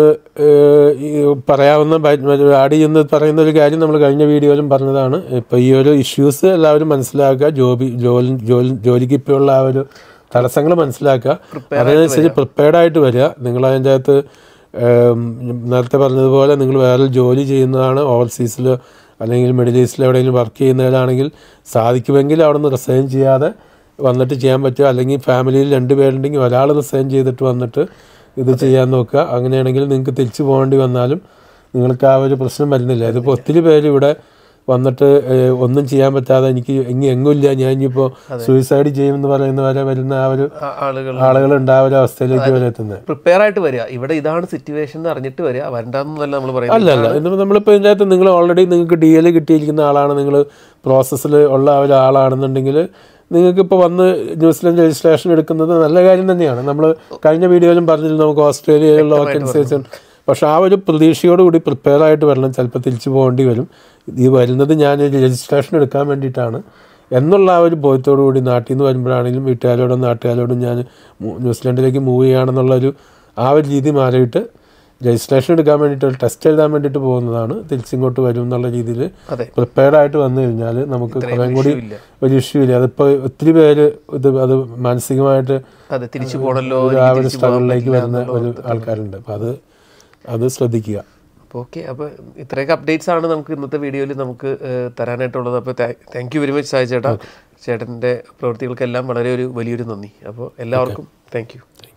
ഈ പറയാവുന്ന ആഡ് ചെയ്യുന്ന പറയുന്ന ഒരു കാര്യം നമ്മൾ കഴിഞ്ഞ വീഡിയോയിലും പറഞ്ഞതാണ് ഇപ്പോൾ ഈ ഒരു ഇഷ്യൂസ് എല്ലാവരും മനസ്സിലാക്കുക ജോബി ജോലി ജോലി ജോലിക്ക് ഇപ്പോഴുള്ള ആ ഒരു തടസ്സങ്ങൾ മനസ്സിലാക്കുക അതിനനുസരിച്ച് പ്രിപ്പയർഡ് ആയിട്ട് വരിക നിങ്ങൾ അതിൻ്റെ അകത്ത് ഏം, നേരത്തെ പറഞ്ഞതുപോലെ നിങ്ങൾ വേറെ ജോലി ചെയ്യുന്നതാണ് ഓവർസീസിൽ അല്ലെങ്കിൽ മിഡിൽ ഈസ്റ്റിൽ എവിടെയെങ്കിലും വർക്ക് ചെയ്യുന്നവരാണെങ്കിൽ സാധിക്കുമെങ്കിൽ അവിടെ നിന്ന് റിസൈൻ ചെയ്യാതെ വന്നിട്ട് ചെയ്യാൻ പറ്റുക അല്ലെങ്കിൽ ഫാമിലിയിൽ രണ്ട് പേരുണ്ടെങ്കിൽ ഒരാൾ റിസൈൻ ചെയ്തിട്ട് വന്നിട്ട് ഇത് ചെയ്യാൻ നോക്കുക അങ്ങനെയാണെങ്കിൽ നിങ്ങൾക്ക് തിരിച്ചു പോകേണ്ടി വന്നാലും നിങ്ങൾക്ക് ആ ഒരു പ്രശ്നം വരുന്നില്ല ഇതിപ്പോൾ ഒത്തിരി പേര് ഇവിടെ വന്നിട്ട് ഏഹ്, ഒന്നും ചെയ്യാൻ പറ്റാതെ എനിക്ക് ഇനി എങ്ങുമില്ല ഞാൻ ഇനിയിപ്പോൾ സൂയിസൈഡ് ചെയ്യുമെന്ന് പറയുന്ന വരെ വരുന്ന ആ ഒരു ആ ആളുകൾ ആളുകളുണ്ട് ആ ഒരു അവസ്ഥയിലേക്ക് വരെ എത്തുന്നത് പ്രിപ്പയർ ആയിട്ട് വരിക ഇവിടെ ഇതാണ് സിറ്റുവേഷൻ എന്ന് അറിഞ്ഞിട്ട് വരിക വരണ്ടെന്നല്ല നമ്മൾ പറയുന്നത് അല്ല അല്ല ഇന്നിപ്പോൾ നമ്മളിപ്പോൾ ഇതിൻ്റെ അകത്ത് നിങ്ങൾ ഓൾറെഡി നിങ്ങൾക്ക് ഡി എൽ കിട്ടിയിരിക്കുന്ന ആളാണ് നിങ്ങൾ പ്രോസസ്സിൽ ഉള്ള ഒരാളാണെന്നുണ്ടെങ്കിൽ നിങ്ങൾക്ക് ഇപ്പോൾ വന്ന് ന്യൂസിലൻഡ് രജിസ്ട്രേഷൻ എടുക്കുന്നത് നല്ല കാര്യം തന്നെയാണ് നമ്മൾ കഴിഞ്ഞ വീഡിയോയിലും പറഞ്ഞിരുന്നു നമുക്ക് ഓസ്ട്രേലിയയിലുള്ള ഓർഗനൈസേഷൻ പക്ഷെ ആ ഒരു പ്രതീക്ഷയോടുകൂടി പ്രിപ്പയർ ആയിട്ട് വരണം ചിലപ്പോൾ തിരിച്ചു പോകേണ്ടി വരും ഈ വരുന്നത് ഞാൻ രജിസ്ട്രേഷൻ എടുക്കാൻ വേണ്ടിയിട്ടാണ് എന്നുള്ള ആ ഒരു ബോധത്തോടു കൂടി നാട്ടിൽ നിന്ന് വരുമ്പോഴാണെങ്കിലും വീട്ടുകാരോടും നാട്ടുകാരോടും ഞാൻ മു- ന്യൂസിലൻഡിലേക്ക് മൂവ് ചെയ്യുകയാണെന്നുള്ളൊരു ആ ഒരു രീതി മാറിയിട്ട് രജിസ്ട്രേഷൻ എടുക്കാൻ വേണ്ടിയിട്ട് ഒരു ടെസ്റ്റ് എഴുതാൻ വേണ്ടിയിട്ട് പോകുന്നതാണ് തിരിച്ചിങ്ങോട്ട് വരും എന്നുള്ള രീതിയിൽ അതെ പ്രിപ്പയർഡ് ആയിട്ട് വന്നു കഴിഞ്ഞാൽ നമുക്ക് കുറേ കൂടി ഇല്ല ഒരു ഇഷ്യൂ ഇല്ല അതിപ്പോൾ ഒത്തിരി പേര് ഇത് അത് മാനസികമായിട്ട് അതെ തിരിച്ചു പോകണല്ലോ ഒരു ആ എനിക്ക് ഒരു തിരിച്ചു പോകാൻ സ്ട്രഗിളിലേക്ക് പറ്റില്ല വരുന്ന എന്നുള്ള ഒരു ആൾക്കാരുണ്ട് അപ്പം അത് അത് ശ്രദ്ധിക്കുക അപ്പോൾ ഓക്കെ അപ്പോൾ ഇത്രയൊക്കെ അപ്ഡേറ്റ്സ് ആണ് നമുക്ക് ഇന്നത്തെ വീഡിയോയിൽ നമുക്ക് ഏഹ്, തരാനായിട്ടുള്ളത് അപ്പോൾ thank you very much Sai ചേട്ടാ ചേട്ടൻ്റെ പ്രവൃത്തികൾക്കെല്ലാം വളരെ ഒരു വലിയൊരു നന്ദി അപ്പോൾ എല്ലാവർക്കും താങ്ക് യു